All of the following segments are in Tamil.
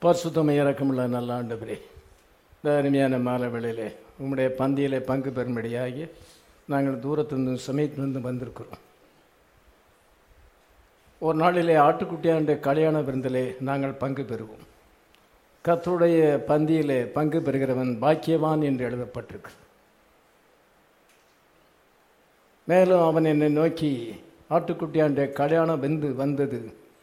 பரிசுத்தம் இறக்கமுள்ள நல்ல ஆண்டவரே இந்த அருமையான மாலை வேளையிலே உம்முடைய பந்தியிலே பங்கு பெறும்படியாகி நாங்கள் தூரத்திலிருந்து சமயத்திலிருந்து வந்திருக்கிறோம் ஒரு நாளிலே ஆட்டுக்குட்டியாண்ட கல்யாண விருந்திலே நாங்கள் பங்கு பெறுவோம் கர்த்தருடைய பந்தியிலே பங்கு பெறுகிறவன் பாக்கியவான் என்று எழுதப்பட்டிருக்கு மேலும் அவன் என்னை நோக்கி ஆட்டுக்குட்டியாண்ட கல்யாணம் வெந்து வந்தது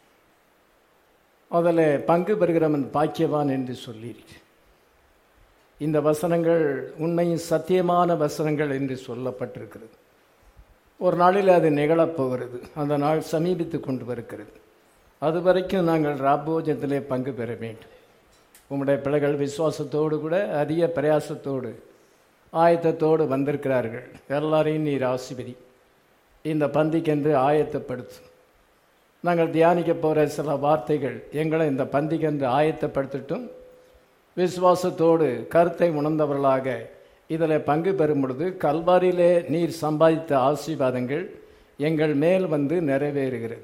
அதில் பங்கு பெறுகிறவன் பாக்கியவான் என்று சொல்லியிருக்கு இந்த வசனங்கள் உண்மையும் சத்தியமான வசனங்கள் என்று சொல்லப்பட்டிருக்கிறது ஒரு நாளில் அது நிகழப்போகிறது அந்த நாள் சமீபித்து கொண்டு வருகிறது அது வரைக்கும் நாங்கள் ராபோஜத்திலே பங்கு பெற வேண்டும் உம்முடைய பிள்ளைகள் விசுவாசத்தோடு கூட அதிக பிரயாசத்தோடு ஆயத்தத்தோடு வந்திருக்கிறார்கள் எல்லாரையும் நீர் ஆசிபதி இந்த பந்திக்கென்று ஆயத்தப்படுத்தும் நாங்கள் தியானிக்க போகிற சில வார்த்தைகள் எங்களை இந்த பந்திக்கென்று ஆயத்தப்படுத்தட்டும் விசுவாசத்தோடு கருத்தை உணர்ந்தவர்களாக இதில் பங்கு பெறும் பொழுது கல்வாரியிலே நீர் சம்பாதித்த ஆசீர்வாதங்கள் எங்கள் மேல் வந்து நிறைவேறுகிறது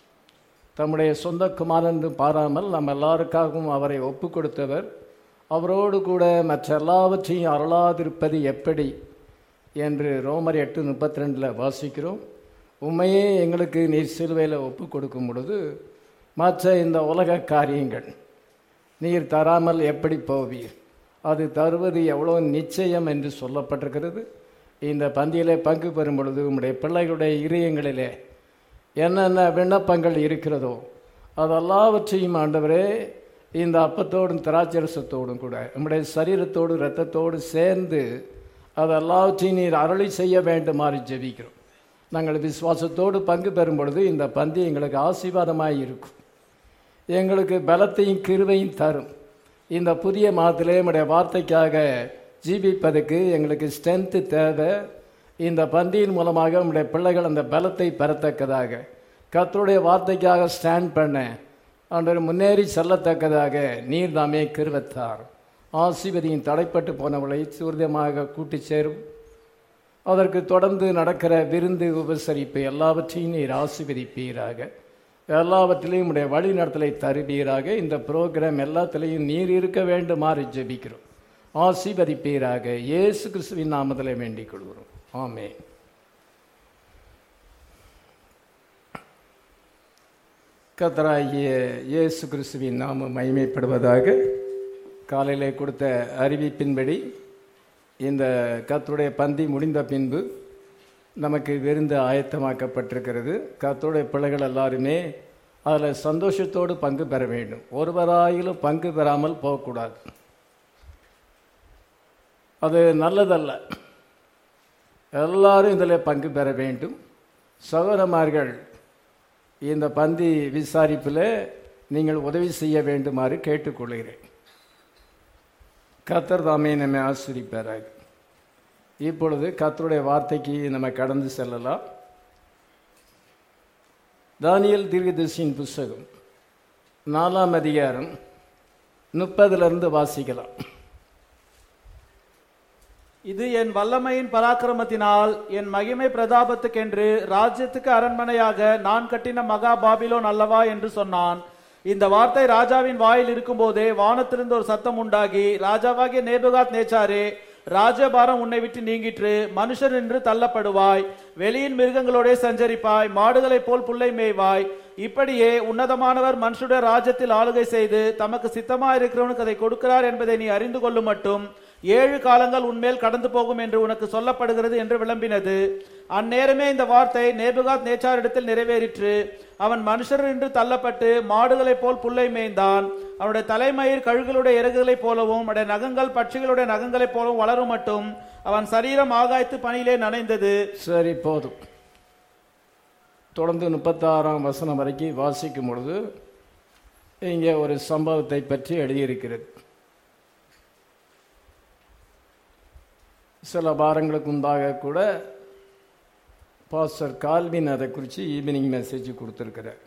தம்முடைய சொந்த குமாரன் பாராமல் நம்ம எல்லாருக்காகவும் அவரை ஒப்பு கொடுத்தவர் அவரோடு கூட மற்ற எல்லாவற்றையும் அருளாதிருப்பது எப்படி என்று ரோமர் எட்டு முப்பத்தி ரெண்டில் வாசிக்கிறோம் உண்மையே எங்களுக்கு நீர் சிலுவையில் ஒப்பு கொடுக்கும் பொழுது மற்ற இந்த உலக காரியங்கள் நீர் தராமல் எப்படி போவீர் அது தருவது எவ்வளோ நிச்சயம் என்று சொல்லப்பட்டிருக்கிறது இந்த பந்தியிலே பங்கு பெறும் பொழுது உம்முடைய பிள்ளைகளுடைய இதயங்களிலே என்னென்ன விண்ணப்பங்கள் இருக்கிறதோ அதெல்லாவற்றையும் ஆண்டவரே இந்த அப்பத்தோடும் திராட்சரசத்தோடும் கூட நம்முடைய சரீரத்தோடு இரத்தத்தோடு சேர்ந்து அதெல்லாவற்றையும் நீர் அருளி செய்ய வேண்டுமாறு ஜெபிக்கிறோம் நாங்கள் விசுவாசத்தோடு பங்கு பெறும் பொழுது இந்த பந்தி எங்களுக்கு ஆசீர்வாதமாக இருக்கும் எங்களுக்கு பலத்தையும் கிருவையும் தரும் இந்த புதிய மாதத்திலே நம்முடைய வார்த்தைக்காக ஜீவிப்பதற்கு எங்களுக்கு ஸ்ட்ரென்த்து தேவை இந்த பந்தியின் மூலமாக நம்முடைய பிள்ளைகள் அந்த பலத்தை பெறத்தக்கதாக கத்தருடைய வார்த்தைக்காக ஸ்டாண்ட் பண்ண அன்று முன்னேறி செல்லத்தக்கதாக நீர் தாமே கிருவத்தார் ஆசிபதியின் தடைப்பட்டு போனவளை சூர்யமாக கூட்டி சேரும் அதற்கு தொடர்ந்து நடக்கிற விருந்து உபசரிப்பு எல்லாவற்றையும் நீர் ஆசிர்வதிப்பீராக எல்லாவற்றிலையும் உடைய வழி நடத்தலை தருவீராக இந்த ப்ரோக்ராம் எல்லாத்திலையும் நீர் இருக்க வேண்டுமாறு ஜெபிக்கிறோம் ஆசீர்வதிப்பீராக இயேசு கிறிஸ்துவின் நாமத்திலே வேண்டிக் கொள்கிறோம் ஆமே கத்தராகிய இயேசு கிறிஸ்துவின் நாமம் மகிமைப்படுவதாக காலையிலே கொடுத்த அறிவிப்பின்படி இந்த கத்தருடைய பந்தி முடிந்த பின்பு நமக்கு விருந்து ஆயத்தமாக்கப்பட்டிருக்கிறது கத்தருடைய பிள்ளைகள் எல்லாருமே அதில் சந்தோஷத்தோடு பங்கு பெற வேண்டும் ஒருவராயிலும் பங்கு பெறாமல் போகக்கூடாது அது நல்லதல்ல எல்லாரும் இதில் பங்கு பெற வேண்டும் சகோதரமார்கள் இந்த பந்தி விசாரிப்பில் நீங்கள் உதவி செய்ய வேண்டுமாறு கேட்டுக்கொள்கிறேன் கத்தர் தாமே நம்மை ஆசிரிப்பாராக இப்பொழுது கத்தருடைய வார்த்தைக்கு நம்ம கடந்து செல்லலாம் தானியல் தீர்க்கதரிசியின் புஸ்தகம் நாலாம் அதிகாரம் முப்பதிலிருந்து வாசிக்கலாம் இது என் வல்லமையின் பராக்கிரமத்தினால் என் மகிமை பிரதாபத்துக்கென்று ராஜ்யத்துக்கு அரண்மனையாக நான் கட்டின மகா பாபிலோன் அல்லவா என்று சொன்னான் இந்த வார்த்தை ராஜாவின் வாயில் இருக்கும்போதே வானத்திலிருந்து ஒரு சத்தம் உண்டாகி ராஜாவாகிய நேபுகாத் நேச்சாரே ராஜபாரம் உன்னை விட்டு நீங்கிற்று மனுஷர் என்று தள்ளப்படுவாய் வெளியின் மிருகங்களோடே சஞ்சரிப்பாய் மாடுகளைப் போல் புல்லை மேய்வாய் இப்படியே உன்னதமானவர் மனுஷருடைய ராஜ்யத்தில் ஆளுகை செய்து தமக்கு சித்தமாயிருக்கிறவனுக்கு அதை கொடுக்கிறார் என்பதை நீ அறிந்து கொள்ளும் மட்டும் ஏழு காலங்கள் உன்மேல் கடந்து போகும் என்று உனக்கு சொல்லப்படுகிறது என்று விளம்பினது அந்நேரமே இந்த வார்த்தை நேபுகாத் நேச்சாரிடத்தில் நிறைவேறிற்று அவன் மனுஷர் என்று தள்ளப்பட்டு மாடுகளைப் போல் புல்லை மேய்ந்தான் அவனுடைய தலைமயிர் கழுகளுடைய இறகுகளைப் போலவும் அவனுடைய நகங்கள் பட்சிகளுடைய நகங்களைப் போலவும் வளரும் மட்டும் அவன் சரீரம் ஆகாய்த்து பணியிலே நனைந்தது சரி போதும் தொடர்ந்து முப்பத்தாறாம் வசனம் வரைக்கும் வாசிக்கும் பொழுது இங்கே ஒரு சம்பவத்தை பற்றி எழுதியிருக்கிறது சில வாரங்களுக்கு முன்பாக கூட பாஸ்டர் கால்வின் அதை குறித்து ஈவினிங் மெசேஜ் கொடுத்துருக்கிறார்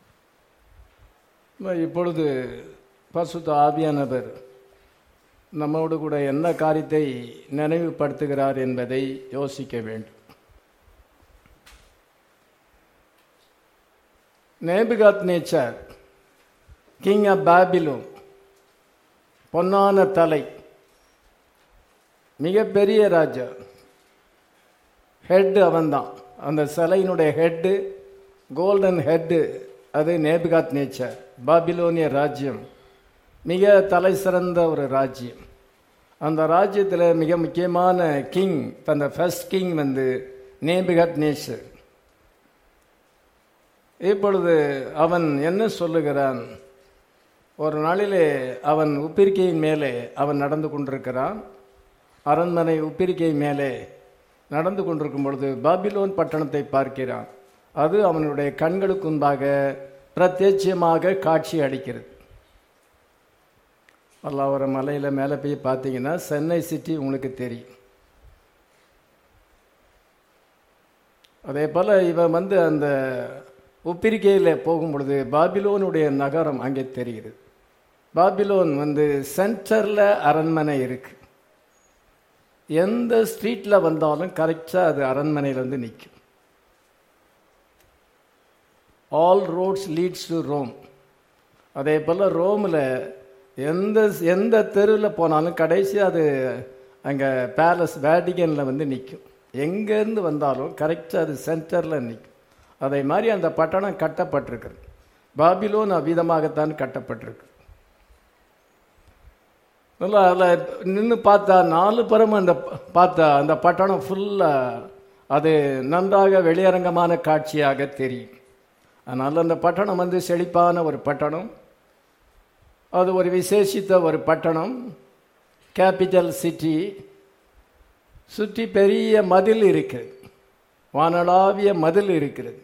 இப்பொழுது பசுத்த ஆவியானவர் நம்மோடு கூட என்ன காரியத்தை நினைவுபடுத்துகிறார் என்பதை யோசிக்க வேண்டும் நேபுகாத் நேச்சர் கிங் ஆஃப் பாபிலோன் பொன்னான தலை மிகப்பெரிய ராஜா ஹெட் அவன்தான் அந்த சிலையினுடைய ஹெட்டு கோல்டன் ஹெட்டு அது நேபிகாத் நேச்சர் பாபிலோனிய ராஜ்யம் மிக தலை சிறந்த ஒரு ராஜ்யம் அந்த ராஜ்யத்தில் மிக முக்கியமான கிங் அந்த ஃபர்ஸ்ட் கிங் வந்து நேபிகாத் நேச்சர் இப்பொழுது அவன் என்ன சொல்லுகிறான் ஒரு நாளிலே அவன் உப்பிரிக்கையின் மேலே அவன் நடந்து கொண்டிருக்கிறான் அரண்மனை உப்பிரிக்கை மேலே நடந்து கொண்டிருக்கும் பொழுது பாபிலோன் பட்டணத்தை பார்க்கிறான் அது அவனுடைய கண்களுக்கு முன்பாக பிரத்யட்சியமாக காட்சி அளிக்கிறது பல்லாவரம் மலையில் மேலே போய் பார்த்தீங்கன்னா சென்னை சிட்டி உங்களுக்கு தெரியும் அதே போல் இவன் வந்து அந்த உப்பிரிக்கையில் போகும் பொழுது பாபிலோனுடைய நகரம் அங்கே தெரிகிறது பாபிலோன் வந்து சென்டரில் அரண்மனை இருக்கு எந்த ஸ்ட்ரீட்டில் வந்தாலும் கரெக்டாக அது அரண்மனையில் வந்து நிற்கும் all roads leads to Rome அதே போல் ரோமில் எந்த எந்த தெருவில் போனாலும் கடைசி அது அங்கே பேலஸ் வேடிகனில் வந்து நிற்கும் எங்கேருந்து வந்தாலும் கரெக்டாக அது சென்டரில் நிற்கும் அதே மாதிரி அந்த பட்டணம் கட்டப்பட்டிருக்கிறது பாபிலோன் அவ்விதமாகத்தான் கட்டப்பட்டிருக்கு நல்லா அதில் நின்று பார்த்தா நாலு புறம் அந்த பார்த்தா அந்த பட்டணம் ஃபுல்லாக அது நன்றாக வெளியரங்கமான காட்சியாக தெரியும் அதனால் அந்த பட்டணம் வந்து செழிப்பான ஒரு பட்டணம் அது ஒரு விசேஷித்த ஒரு பட்டணம் கேபிட்டல் சிட்டி சுற்றி பெரிய மதில் இருக்கிறது வானளாவிய மதில் இருக்கிறது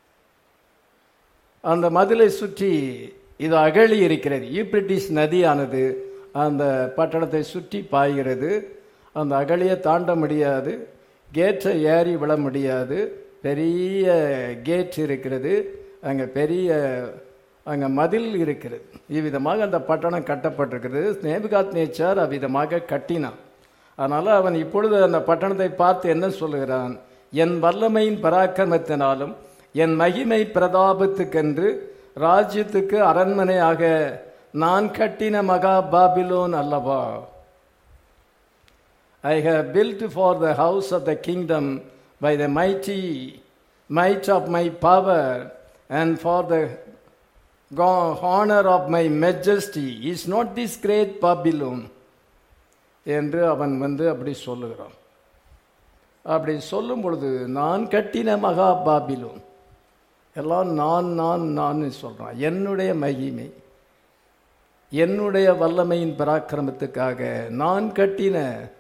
அந்த மதிலை சுற்றி இது அகழி இருக்கிறது யூப்ரிட்டிஸ் நதியானது அந்த பட்டணத்தை சுற்றி பாய்கிறது அந்த அகழியை தாண்ட முடியாது கேட்டை ஏறி விட முடியாது பெரிய கேட் இருக்கிறது அங்கே பெரிய அங்கே மதில் இருக்கிறது இவ்விதமாக அந்த பட்டணம் கட்டப்பட்டிருக்கிறது நேபுகாத் நேச்சார் அவ்விதமாக கட்டினான் அதனால் அவன் இப்பொழுது அந்த பட்டணத்தை பார்த்து என்ன சொல்லுகிறான் என் வல்லமையின் பராக்கிரமத்தினாலும் என் மகிமை பிரதாபத்துக்கென்று ராஜ்யத்துக்கு அரண்மனையாக நான் கட்டின மகா பாபிலோன் அல்லவா I have build for the house of the kingdom by the mighty might of my power and for the honour of my majesty is not this great Babylon என்று அவன் வந்து அப்படி சொல்லுகிறான் அப்படி சொல்லும் பொழுது நான் கட்டின மகா பாபிலோன் எல்லாம் நான் நான் நான் சொல்றான் என்னுடைய மகிமை என்னுடைய வல்லமையின் பராக்கிரமத்துக்காக நான் கட்டின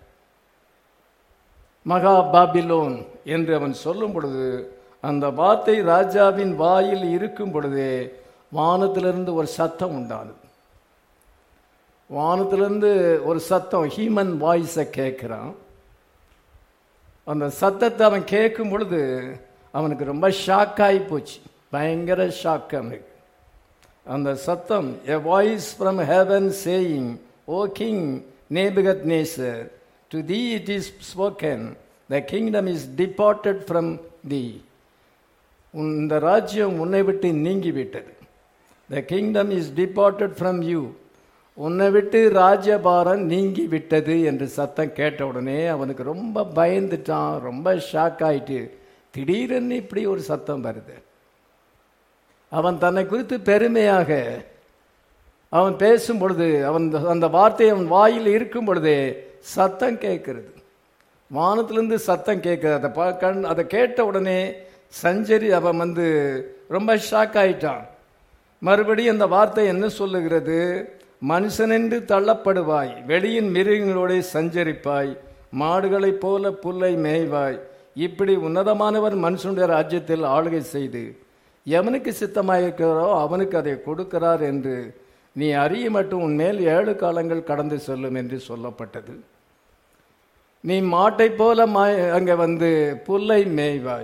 மகா பாபிலோன் என்று அவன் சொல்லும் பொழுது அந்த வார்த்தை ராஜாவின் வாயில் இருக்கும் பொழுதே வானத்திலிருந்து ஒரு சத்தம் உண்டானது வானத்திலிருந்து ஒரு சத்தம் ஹியூமன் வாய்ஸை கேட்குறான் அந்த சத்தத்தை அவன் கேட்கும் பொழுது அவனுக்கு ரொம்ப ஷாக் ஆகி போச்சு பயங்கர ஷாக் அவனுக்கு அந்த சத்தம் a voice from heaven saying O king Nebuchadnezzar to thee it is spoken the kingdom is departed from thee இந்த ராஜ்யம் உன்னை விட்டு நீங்கிவிட்டது the kingdom is departed from you உன்னை விட்டு ராஜபாரம் நீங்கி விட்டது என்று சத்தம் கேட்ட உடனே அவனுக்கு ரொம்ப பயந்துட்டான் ரொம்ப ஷாக் ஆயிட்டு திடீரென்னு இப்படி ஒரு சத்தம் வருது அவன் தன்னை குறித்து பெருமையாக அவன் பேசும் பொழுது அவன் அந்த வார்த்தை அவன் வாயில் இருக்கும் பொழுதே சத்தம் கேட்கிறது வானத்திலிருந்து சத்தம் கேட்குது அதை பா கண் அதை கேட்ட உடனே சஞ்சரி அவன் வந்து ரொம்ப ஷாக் ஆயிட்டான் மறுபடியும் அந்த வார்த்தை என்ன சொல்லுகிறது மனுஷனென்று தள்ளப்படுவாய் வெளியின் மிருகங்களோட சஞ்சரிப்பாய் மாடுகளைப் போல புல்லை மேய்வாய் இப்படி உன்னதமானவர் மனுஷனுடைய ராஜ்யத்தில் ஆளுகை செய்து எவனுக்கு சித்தமாயிருக்கிறோ அவனுக்கு அதை கொடுக்கிறார் என்று நீ அறிய மட்டும் உன்மேல் ஏழு காலங்கள் கடந்து செல்லும் என்று சொல்லப்பட்டது நீ மாட்டை போல மாய் அங்கே வந்து புல்லை மேய்வாய்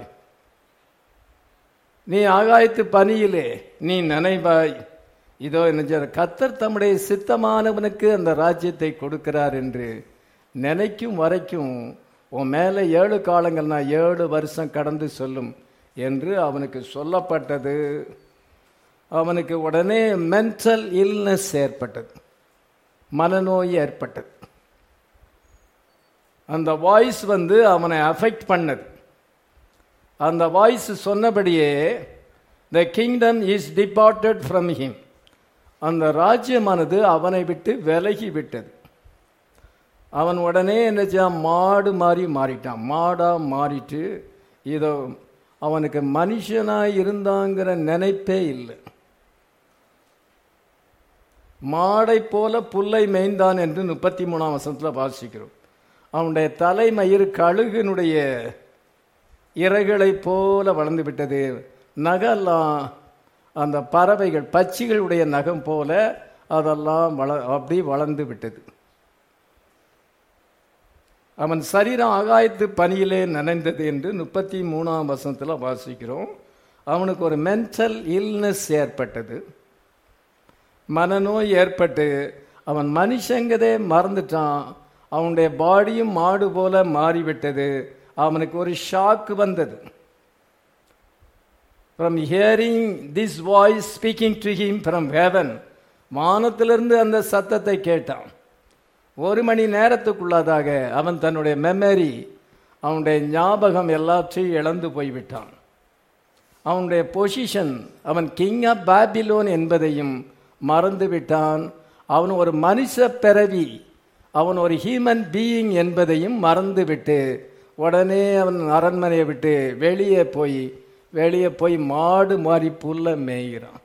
நீ ஆகாயத்து பனியிலே நீ நினைவாய் இதோ என்ன கத்தர் தம்முடைய சித்தமானவனுக்கு அந்த ராஜ்யத்தை கொடுக்கிறார் என்று நினைக்கும் வரைக்கும் உன் மேலே ஏழு காலங்கள்னா ஏழு வருஷம் கடந்து சொல்லும் என்று அவனுக்கு சொல்லப்பட்டது அவனுக்கு உடனே மென்டல் இல்னஸ் ஏற்பட்டது மனநோய் ஏற்பட்டது அந்த வாய்ஸ் வந்து அவனை அஃபெக்ட் பண்ணது அந்த வாய்ஸ் சொன்னபடியே the kingdom is departed from him அந்த ராஜ்யமானது அவனை விட்டு விலகி விட்டது அவன் உடனே என்ன செய்யான் மாடு மாறி மாறிட்டான் மாடா மாறிட்டு இதோ அவனுக்கு மனுஷனா இருந்தாங்கிற நினைப்பே இல்லை மாடை போல புல்லை மேய்ந்தான் என்று முப்பத்தி மூணாம் வசனத்தில் வாசிக்கிறோம் அவனுடைய தலைமயிர் கழுகினுடைய இறைகளை போல வளர்ந்து விட்டது நகெல்லாம் அந்த பறவைகள் பச்சிகளுடைய நகம் போல அதெல்லாம் வள அப்படி வளர்ந்து விட்டது அவன் சரீரம் ஆகாயத்து பனியிலே நனைந்தது என்று முப்பத்தி மூணாம் வசனத்தில் வாசிக்கிறோம் அவனுக்கு ஒரு மென்டல் இல்னஸ் ஏற்பட்டது மனநோய் ஏற்பட்டு அவன் மனுஷங்கதே மறந்துட்டான் அவனுடைய பாடியும் மாடு போல மாறிவிட்டது அவனுக்கு ஒரு ஷாக் வந்தது from hearing this voice speaking to him from heaven வானத்திலிருந்து அந்த சத்தத்தை கேட்டான் ஒரு மணி நேரத்துக்குள்ளதாக அவன் தன்னுடைய மெமரி அவனுடைய ஞாபகம் எல்லாற்றையும் இழந்து போய்விட்டான் அவனுடைய பொசிஷன் அவன் கிங் ஆஃப் பாபிலோன் என்பதையும் மறந்து விட்டான் அவன் ஒரு மனுஷ பிறவி அவன் ஒரு ஹியூமன் பீயிங் என்பதையும் மறந்துவிட்டு உடனே அவன் அரண்மனையை விட்டு வெளியே போய் வெளியே போய் மாடு மாறி புல்ல மேய்கிறான்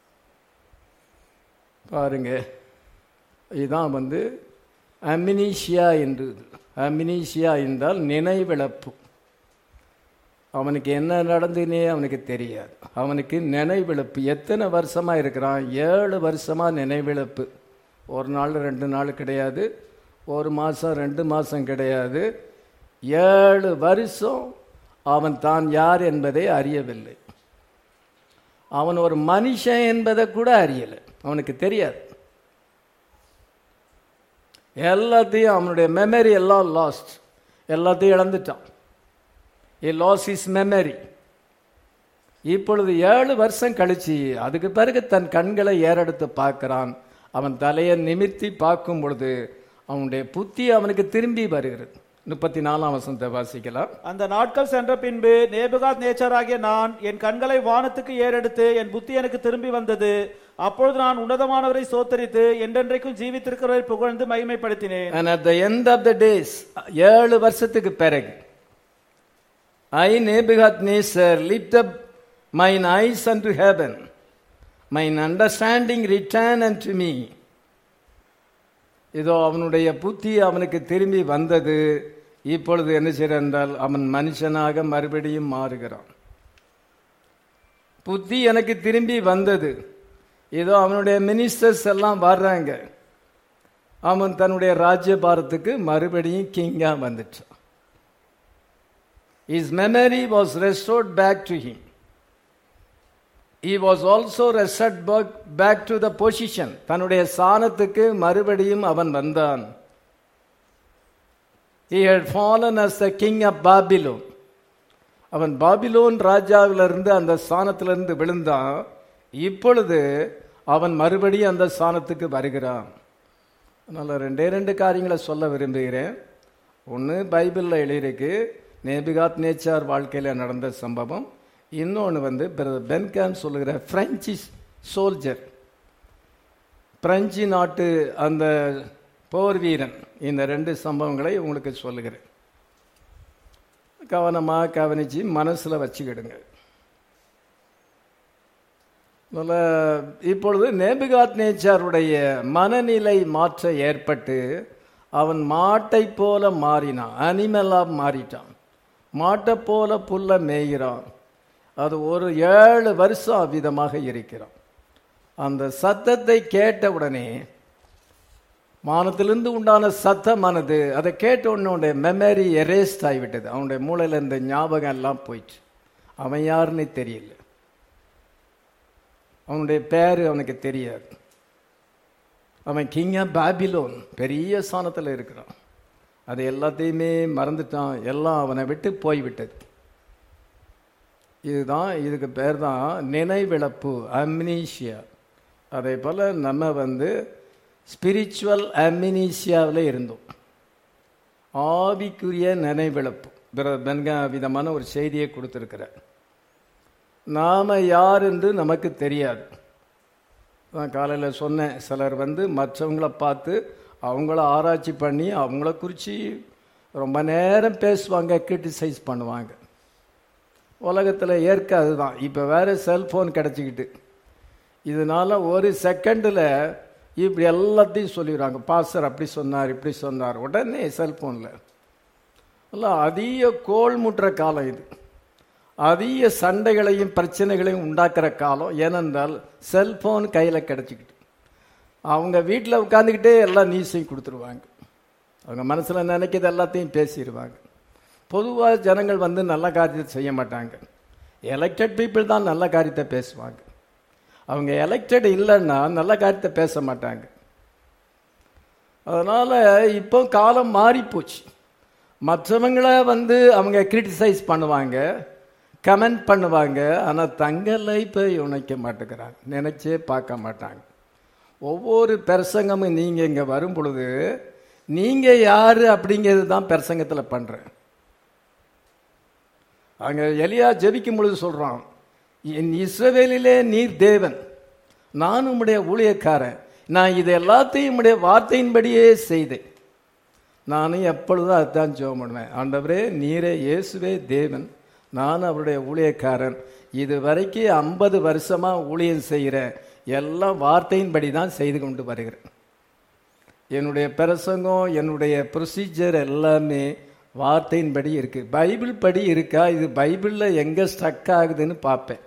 பாருங்க இதுதான் வந்து அமினீஷியா என்று அமினீஷியா என்றால் நினைவிழப்பு அவனுக்கு என்ன நடந்துன்னே அவனுக்கு தெரியாது அவனுக்கு நினைவிழப்பு எத்தனை வருஷமா இருக்கிறான் ஏழு வருஷமா நினைவிழப்பு ஒரு நாள் ரெண்டு நாள் கிடையாது ஒரு மாதம் ரெண்டு மாதம் கிடையாது ஏழு வருஷம் அவன் தான் யார் என்பதை அறியவில்லை அவன் ஒரு மனுஷன் என்பதை கூட அறியலை அவனுக்கு தெரியாது எல்லாத்தையும் அவனுடைய மெமரி எல்லாம் லாஸ்ட் எல்லாத்தையும் இழந்துட்டான் இ லாஸ் இஸ் மெமரி இப்பொழுது ஏழு வருஷம் கழிச்சு அதுக்கு பிறகு தன் கண்களை ஏறெடுத்து பார்க்கிறான் அவன் தலையை நிமிர்த்தி பார்க்கும் பொழுது அவனுடைய புத்தி அவனுக்கு திரும்பி வருகிறது முப்பத்தி நாலாம் வசனத்தை வாசிக்கலாம் அந்த நாட்கள் சென்ற பின்பு நேபுகாத் நேச்சராகிய நான் என் கண்களை வானத்துக்கு ஏறெடுத்து என் புத்தி எனக்கு திரும்பி வந்தது அப்பொழுது நான் உன்னதமானவரை சோத்தரித்து என்றென்றைக்கும் ஜீவித்திருக்கிறவரை புகழ்ந்து மகிமைப்படுத்தினேன் And at the end of the days, ஏழு வருஷத்துக்கு பிறகு I Nebuchadnezzar lift up mine eyes and to heaven mine understanding return and to me இதோ அவனுடைய புத்தி அவனுக்கு திரும்பி வந்தது இப்பொழுது என்ன செய்ய என்றால் அவன் மனுஷனாக மறுபடியும் மாறுகிறான் புத்தி எனக்கு திரும்பி வந்தது ஏதோ அவனுடைய மினிஸ்டர்ஸ் எல்லாம் வர்றாங்க அவன் தன்னுடைய ராஜ்யபாரத்துக்கு மறுபடியும் கிங்கா வந்துட்டான் His memory was restored back to him. He was also restored back, back to the position. தன்னுடைய சாணத்துக்கு மறுபடியும் அவன் வந்தான் He had fallen as the king of Babylon. அவன் பாபிலோன் ராஜாவிலிருந்து அந்த ஸ்தானத்திலிருந்து விழுந்தான் இப்பொழுது அவன் மறுபடியும் அந்த ஸ்தானத்துக்கு வருகிறான் அதனால் ரெண்டே ரெண்டு காரியங்களை சொல்ல விரும்புகிறேன் ஒன்று பைபிளில் எழுதியிருக்கு நேபிகாத் நேச்சார் வாழ்க்கையில் நடந்த சம்பவம் இன்னொன்று வந்து பிரதர் பென்கான் சொல்லுகிற பிரெஞ்சு சோல்ஜர் பிரெஞ்சு நாட்டு அந்த போர் வீரன் இந்த ரெண்டு சம்பவங்களை உங்களுக்கு சொல்லுகிறேன் கவனமாக கவனித்து மனசில் வச்சுக்கிடுங்க அதனால இப்பொழுது நேபிகாத் நேச்சாருடைய மனநிலை மாற்ற ஏற்பட்டு அவன் மாட்டை போல மாறினான் அனிமலாக மாறிட்டான் மாட்டை போல புல்ல மேய்கிறான் அது ஒரு ஏழு வருஷம் அவ்விதமாக இருக்கிறான் அந்த சத்தத்தை கேட்ட உடனே வானத்திலிருந்து உண்டான சத்தமானது அதை கேட்ட உடனே அவனுடைய மெமரி எரேஸ்ட் ஆகிவிட்டது அவனுடைய மூளையில் இருந்த ஞாபகம் எல்லாம் போயிடுச்சு அவன் யாருன்னு தெரியல அவனுடைய பேர் அவனுக்கு தெரியாது அவன் கிங் ஆஃப் பாபிலோன் பெரிய ஸ்தானத்தில் இருக்கிறான் அது எல்லாத்தையுமே மறந்துட்டான் எல்லாம் அவனை விட்டு போய்விட்டது இதுதான் இதுக்கு பேர் தான் நினைவிழப்பு அம்னீஷியா அதே போல் நம்ம வந்து ஸ்பிரிச்சுவல் அம்னிஷியாவில் இருந்தோம் ஆவிக்குரிய நினைவிழப்பு பென்கா விதமான ஒரு செய்தியை கொடுத்துருக்கிறார் நாம் யார் என்று நமக்கு தெரியாது நான் காலையில் சொன்னேன் சிலர் வந்து மற்றவங்கள பார்த்து அவங்கள ஆராய்ச்சி பண்ணி அவங்கள குறித்து ரொம்ப நேரம் பேசுவாங்க கிரிட்டிசைஸ் பண்ணுவாங்க உலகத்தில் ஏற்க அதுதான் இப்போ வேறு செல்ஃபோன் கிடச்சிக்கிட்டு இதனால் ஒரு செகண்டில் இப்படி எல்லாத்தையும் சொல்லிடுறாங்க பாஸ்டர் அப்படி சொன்னார் இப்படி சொன்னார் உடனே செல்ஃபோனில் எல்லாம் அதிக கோல் முட்டுற காலம் இது அதிக சண்டைகளையும் பிரச்சனைகளையும் உண்டாக்குற காலம் ஏனென்றால் செல்ஃபோன் கையில் கிடச்சிக்கிட்டு அவங்க வீட்டில் உட்காந்துக்கிட்டே எல்லாம் நியூஸையும் கொடுத்துருவாங்க அவங்க மனசில் நினைக்கிறது எல்லாத்தையும் பேசிடுவாங்க பொதுவாக ஜனங்கள் வந்து நல்ல காரியத்தை செய்ய மாட்டாங்க எலெக்டட் பீப்புள் தான் நல்ல காரியத்தை பேசுவாங்க அவங்க எலெக்டட் இல்லைன்னா நல்ல காரியத்தை பேச மாட்டாங்க அதனால் இப்போ காலம் மாறி போச்சு மற்றவங்கள வந்து அவங்க கிரிட்டிசைஸ் பண்ணுவாங்க கமெண்ட் பண்ணுவாங்க ஆனால் தங்க லைஃப்பை உணைக்க மாட்டேங்கிறாங்க நினைச்சே பார்க்க மாட்டாங்க ஒவ்வொரு பிரசங்கமும் நீங்கள் இங்கே வரும் பொழுது நீங்கள் யார் அப்படிங்கிறது தான் பிரசங்கத்தில் பண்ணுறேன் அங்கே எலியா ஜெபிக்கும் பொழுது சொல்கிறான் என் இஸ்ரவேலிலே நீர் தேவன் நான் உம்முடைய ஊழியக்காரன் நான் இது எல்லாத்தையும் உம்முடைய வார்த்தையின்படியே செய்தேன் நானும் எப்பொழுதும் அதுதான் ஜெபம் பண்ணுவேன் ஆண்டவரே நீரே இயேசுவே தேவன் நான் அவருடைய ஊழியக்காரன் இது வரைக்கும் ஐம்பது வருஷமாக ஊழியம் செய்கிறேன் எல்லாம் வார்த்தையின்படி தான் செய்து கொண்டு வருகிறேன் என்னுடைய பிரசங்கம் என்னுடைய ப்ரொசீஜர் எல்லாமே வார்த்தையின்படி இருக்கு பைபிள் படி இருக்கா இது பைபிளில் எங்கே ஸ்டக் ஆகுதுன்னு பார்ப்பேன்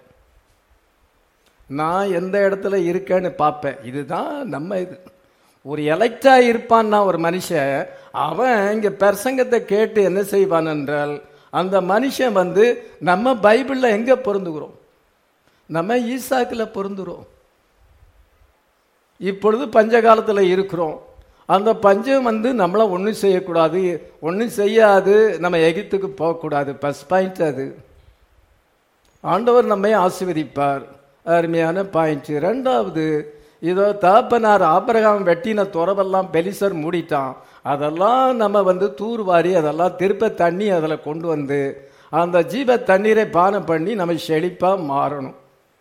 நான் எந்த இடத்துல இருக்கேன்னு பார்ப்பேன் இதுதான் நம்ம இது ஒரு எலெக்டா இருப்பான்னா ஒரு மனுஷன் அவன் இங்க பிரசங்கத்தை கேட்டு என்ன செய்வான் என்றால் அந்த மனுஷன் வந்து நம்ம பைபிளில் எங்க பொருந்துகிறோம் நம்ம ஈசாக்கில் பொருந்துகிறோம் இப்பொழுது பஞ்ச காலத்தில் இருக்கிறோம் அந்த பஞ்சம் வந்து நம்மளை ஒன்றும் செய்யக்கூடாது ஒன்றும் செய்யாது நம்ம எகிப்துக்கு போகக்கூடாது ஃபஸ்ட் பாயிண்ட் அது ஆண்டவர் நம்மை ஆசீர்வதிப்பார் அருமையான பாயிண்ட் ரெண்டாவது இதோ தாப்பனார் ஆபரகாம் வெட்டின துறவெல்லாம் பெலிசர் மூடிட்டான் அதெல்லாம் நம்ம வந்து தூர்வாரி அதெல்லாம் திருப்ப தண்ணி அதில் கொண்டு வந்து அந்த ஜீவ தண்ணீரை பானம் பண்ணி நம்ம செழிப்பாக மாறணும்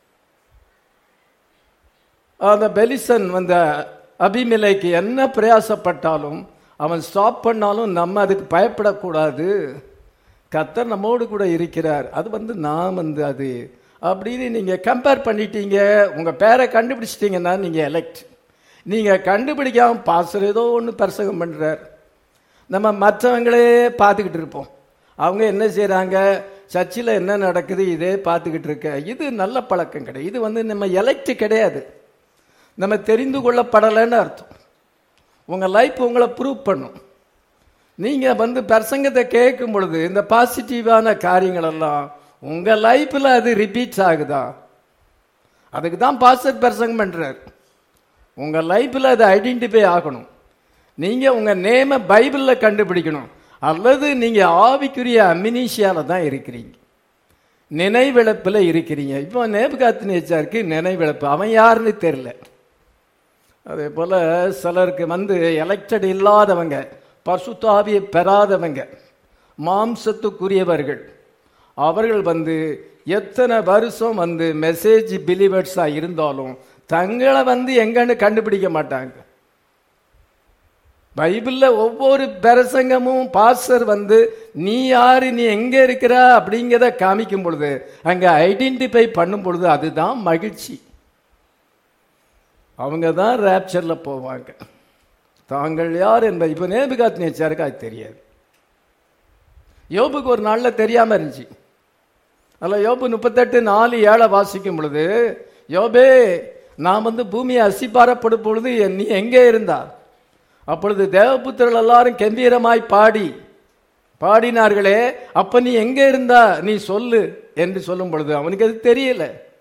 அந்த பெலிசன் வந்த அபிமிலைக்கு என்ன பிரயாசப்பட்டாலும் அவன் ஸ்டாப் பண்ணாலும் நம்ம அதுக்கு பயப்படக்கூடாது கத்தர் நம்மோடு கூட இருக்கிறார் அது வந்து நான் வந்து அது அப்படின்னு நீங்கள் கம்பேர் பண்ணிட்டீங்க உங்கள் பேரை கண்டுபிடிச்சிட்டிங்கன்னா நீங்கள் எலெக்ட் நீங்கள் கண்டுபிடிக்காம பாசர் ஏதோ ஒன்று பிரசங்கம் பண்ணுறார் நம்ம மற்றவங்களே பார்த்துக்கிட்டு இருப்போம் அவங்க என்ன செய்கிறாங்க சர்ச்சில் என்ன நடக்குது இதே பார்த்துக்கிட்டு இருக்க இது நல்ல பழக்கம் கிடையாது இது வந்து நம்ம எலெக்ட் கிடையாது நம்ம தெரிந்து கொள்ளப்படலைன்னு அர்த்தம் உங்கள் லைஃப் உங்களை ப்ரூவ் பண்ணும் நீங்கள் வந்து பிரசங்கத்தை கேட்கும் பொழுது இந்த பாசிட்டிவான காரியங்கள் எல்லாம் உங்கள் லைஃப்பில் அது ரிப்பீட்ஸ் ஆகுதா அதுக்கு தான் பாஸ்டர் பிரசங்கம் பண்ணுறார் உங்கள் லைஃப்பில் அது ஐடென்டிஃபை ஆகணும் நீங்கள் உங்கள் நேமை பைபிளில் கண்டுபிடிக்கணும் அல்லது நீங்கள் ஆவிக்குரிய அமினிஷியாவில் தான் இருக்கிறீங்க நினைவிழப்பில் இருக்கிறீங்க இப்போ நேபுகாத்து நேச்சாருக்கு நினைவிழப்பு அவன் யாருன்னு தெரில அதே போல் சிலருக்கு வந்து எலெக்டட் இல்லாதவங்க பசுத்தாவியை பெறாதவங்க மாம்சத்துக்குரியவர்கள் அவர்கள் வந்து எத்தனை வருஷம் வந்து மெசேஜ் பிலீவர்ஸாக இருந்தாலும் தங்களை வந்து எங்கன்னு கண்டுபிடிக்க மாட்டாங்க பைபிளில் ஒவ்வொரு பிரசங்கமும் பாஸ்டர் வந்து நீ யாரு நீ எங்க இருக்கிற அப்படிங்கிறத காமிக்கும் பொழுது அங்க ஐடென்டிஃபை பண்ணும் பொழுது அதுதான் மகிழ்ச்சி அவங்க தான் ரேப்சரில் போவாங்க தாங்கள் யார் என்பது இப்போ நேபுகாத் நேச்சாருக்கு அது தெரியாது யோபுக்கு ஒரு நாளில் தெரியாமல் இருந்துச்சு அதில் யோபு முப்பத்தெட்டு நாலு ஏழை வாசிக்கும் பொழுது யோபே நான் வந்து பூமியை அசிப்பாரப்படும் பொழுது நீ எங்கே இருந்தா அப்பொழுது தேவபுத்திரர்கள் எல்லாரும் கம்பீரமாய் பாடி பாடினார்களே அப்ப நீ எங்க இருந்தா நீ சொல்லு என்று சொல்லும் பொழுது அவனுக்கு அது தெரியல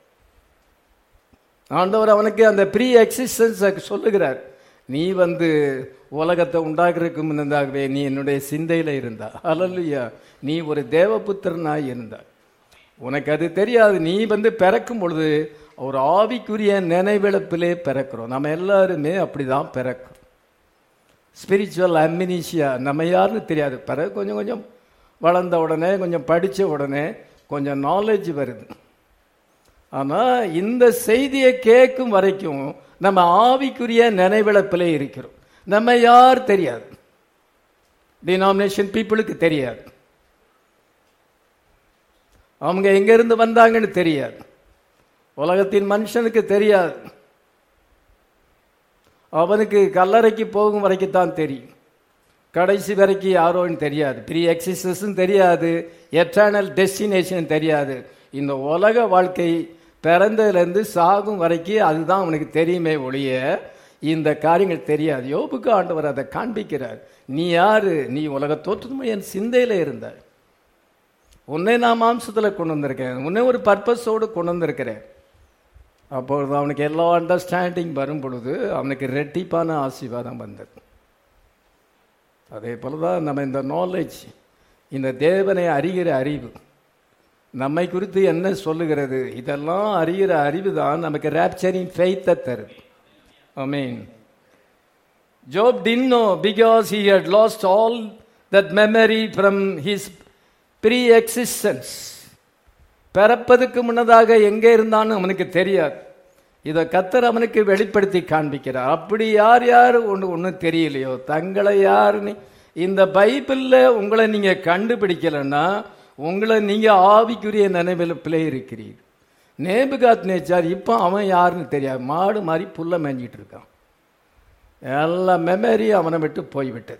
ஆண்டவர் அவனுக்கு அந்த ப்ரீ எக்ஸிஸ்டன்ஸ் சொல்லுகிறார் நீ வந்து உலகத்தை உண்டாக்குறதுக்கு முன்னதாகவே நீ என்னுடைய சிந்தையில இருந்தா அலல்லையா நீ ஒரு தேவபுத்திரனாய் இருந்தா உனக்கு அது தெரியாது நீ வந்து பிறக்கும் பொழுது ஒரு ஆவிக்குரிய நினைவிழப்பிலே பிறக்கிறோம் நம்ம எல்லாருமே அப்படிதான் பிறக்கிறோம் ஸ்பிரிச்சுவல் அம்மினிஷியா நம்ம யாருன்னு தெரியாது பிறகு கொஞ்சம் கொஞ்சம் வளர்ந்த உடனே கொஞ்சம் படித்த உடனே கொஞ்சம் நாலேஜ் வருது ஆனால் இந்த செய்தியை கேட்கும் வரைக்கும் நம்ம ஆவிக்குரிய நினைவிழப்பிலே இருக்கிறோம் நம்ம யார் தெரியாது டினாமினேஷன் பீப்புளுக்கு தெரியாது அவங்க எங்கிருந்து வந்தாங்கன்னு தெரியாது உலகத்தின் மனுஷனுக்கு தெரியாது அவனுக்கு கல்லறைக்கு போகும் வரைக்கும் தான் தெரியும் கடைசி வரைக்கும் யாரோன்னு தெரியாது ப்ரீ எக்ஸிஸ்டும் தெரியாது எட்டர்னல் டெஸ்டினேஷன் தெரியாது இந்த உலக வாழ்க்கை பிறந்ததுலேருந்து சாகும் வரைக்கும் அதுதான் அவனுக்கு தெரியுமே ஒழிய இந்த காரியங்கள் தெரியாது யோபுக்கு ஆண்டவர் அதை காண்பிக்கிறார் நீ யாரு நீ உலக தோற்றமும் என் சிந்தையில இருந்த உன்னை நான் மாம்சத்தில் கொண்டு வந்திருக்கேன் உன்னை ஒரு பர்பஸோடு கொண்டு வந்திருக்கிறேன் அப்பொழுது அவனுக்கு எல்லா அண்டர்ஸ்டாண்டிங் வரும் பொழுது அவனுக்கு ரெட்டிப்பான ஆசீர்வாதம் வந்தது அதே போல தான் நம்ம இந்த நாலேஜ் இந்த தேவனை அறிகிற அறிவு நம்மை குறித்து என்ன சொல்லுகிறது இதெல்லாம் அறிகிற அறிவு தான் நமக்கு ரேப்சரிங் ஃபெய்த்தை தருது I mean Job didn't know because he had lost all that memory from his pre existence பிறப்பதுக்கு முன்னதாக எங்கே இருந்தான்னு அவனுக்கு தெரியாது இதை கத்தர் அவனுக்கு வெளிப்படுத்தி காண்பிக்கிறார் அப்படி யார் யார் ஒன்று ஒன்றும் தெரியலையோ தங்களை யாருன்னு இந்த பைபிளில் உங்களை நீங்கள் கண்டுபிடிக்கலைன்னா உங்களை நீங்கள் ஆவிக்குரிய நினைவிழப்பிலே இருக்கிறீர் நேபுகாத் நேச்சார் இப்போ அவன் யாருன்னு தெரியாது மாடு மாதிரி புல்ல மேஞ்சிட்டு இருக்கான் எல்லா மெமரி அவனை விட்டு போய்விட்டது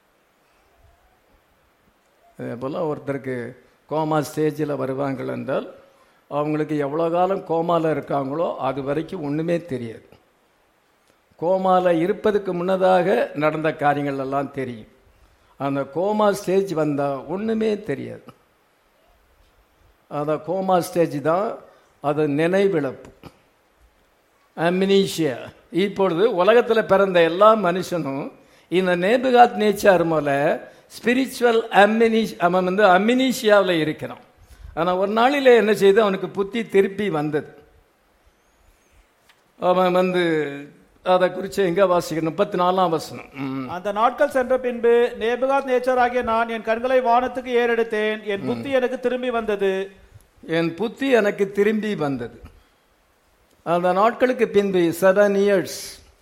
அதே போல் ஒருத்தருக்கு கோமா ஸ்டேஜில் வருவாங்கள் என்றால் அவங்களுக்கு எவ்வளோ காலம் கோமாவில் இருக்காங்களோ அது வரைக்கும் ஒன்றுமே தெரியாது கோமாவில் இருப்பதுக்கு முன்னதாக நடந்த காரியங்கள் எல்லாம் தெரியும் அந்த கோமா ஸ்டேஜ் வந்தால் ஒன்றுமே தெரியாது அந்த கோமா ஸ்டேஜ் தான் அது நினைவிழப்பு அம்னீஷியா இப்பொழுது உலகத்தில் பிறந்த எல்லா மனுஷனும் இந்த நேபுகாத் நேச்சார் மூல ஸ்பிரிச்சுவல் அம்மினிஷ் அவன் வந்து அம்மினீஷியாவில் இருக்கிறான் ஆனால் ஒரு நாளில் என்ன செய்து அவனுக்கு புத்தி திருப்பி வந்தது அவன் வந்து அதை குறித்து எங்க வாசிக்கணும் முப்பத்தி நாலாம் வசனம் ம். அந்த நாட்கள் சென்ற பின்பு நேபுகாத் நேச்சர் ஆகிய நான் என் கண்களை வானத்துக்கு ஏறெடுத்தேன் என் புத்தி எனக்கு திரும்பி வந்தது என் புத்தி எனக்கு திரும்பி வந்தது அந்த நாட்களுக்கு பின்பு செவன் இயர்ஸ்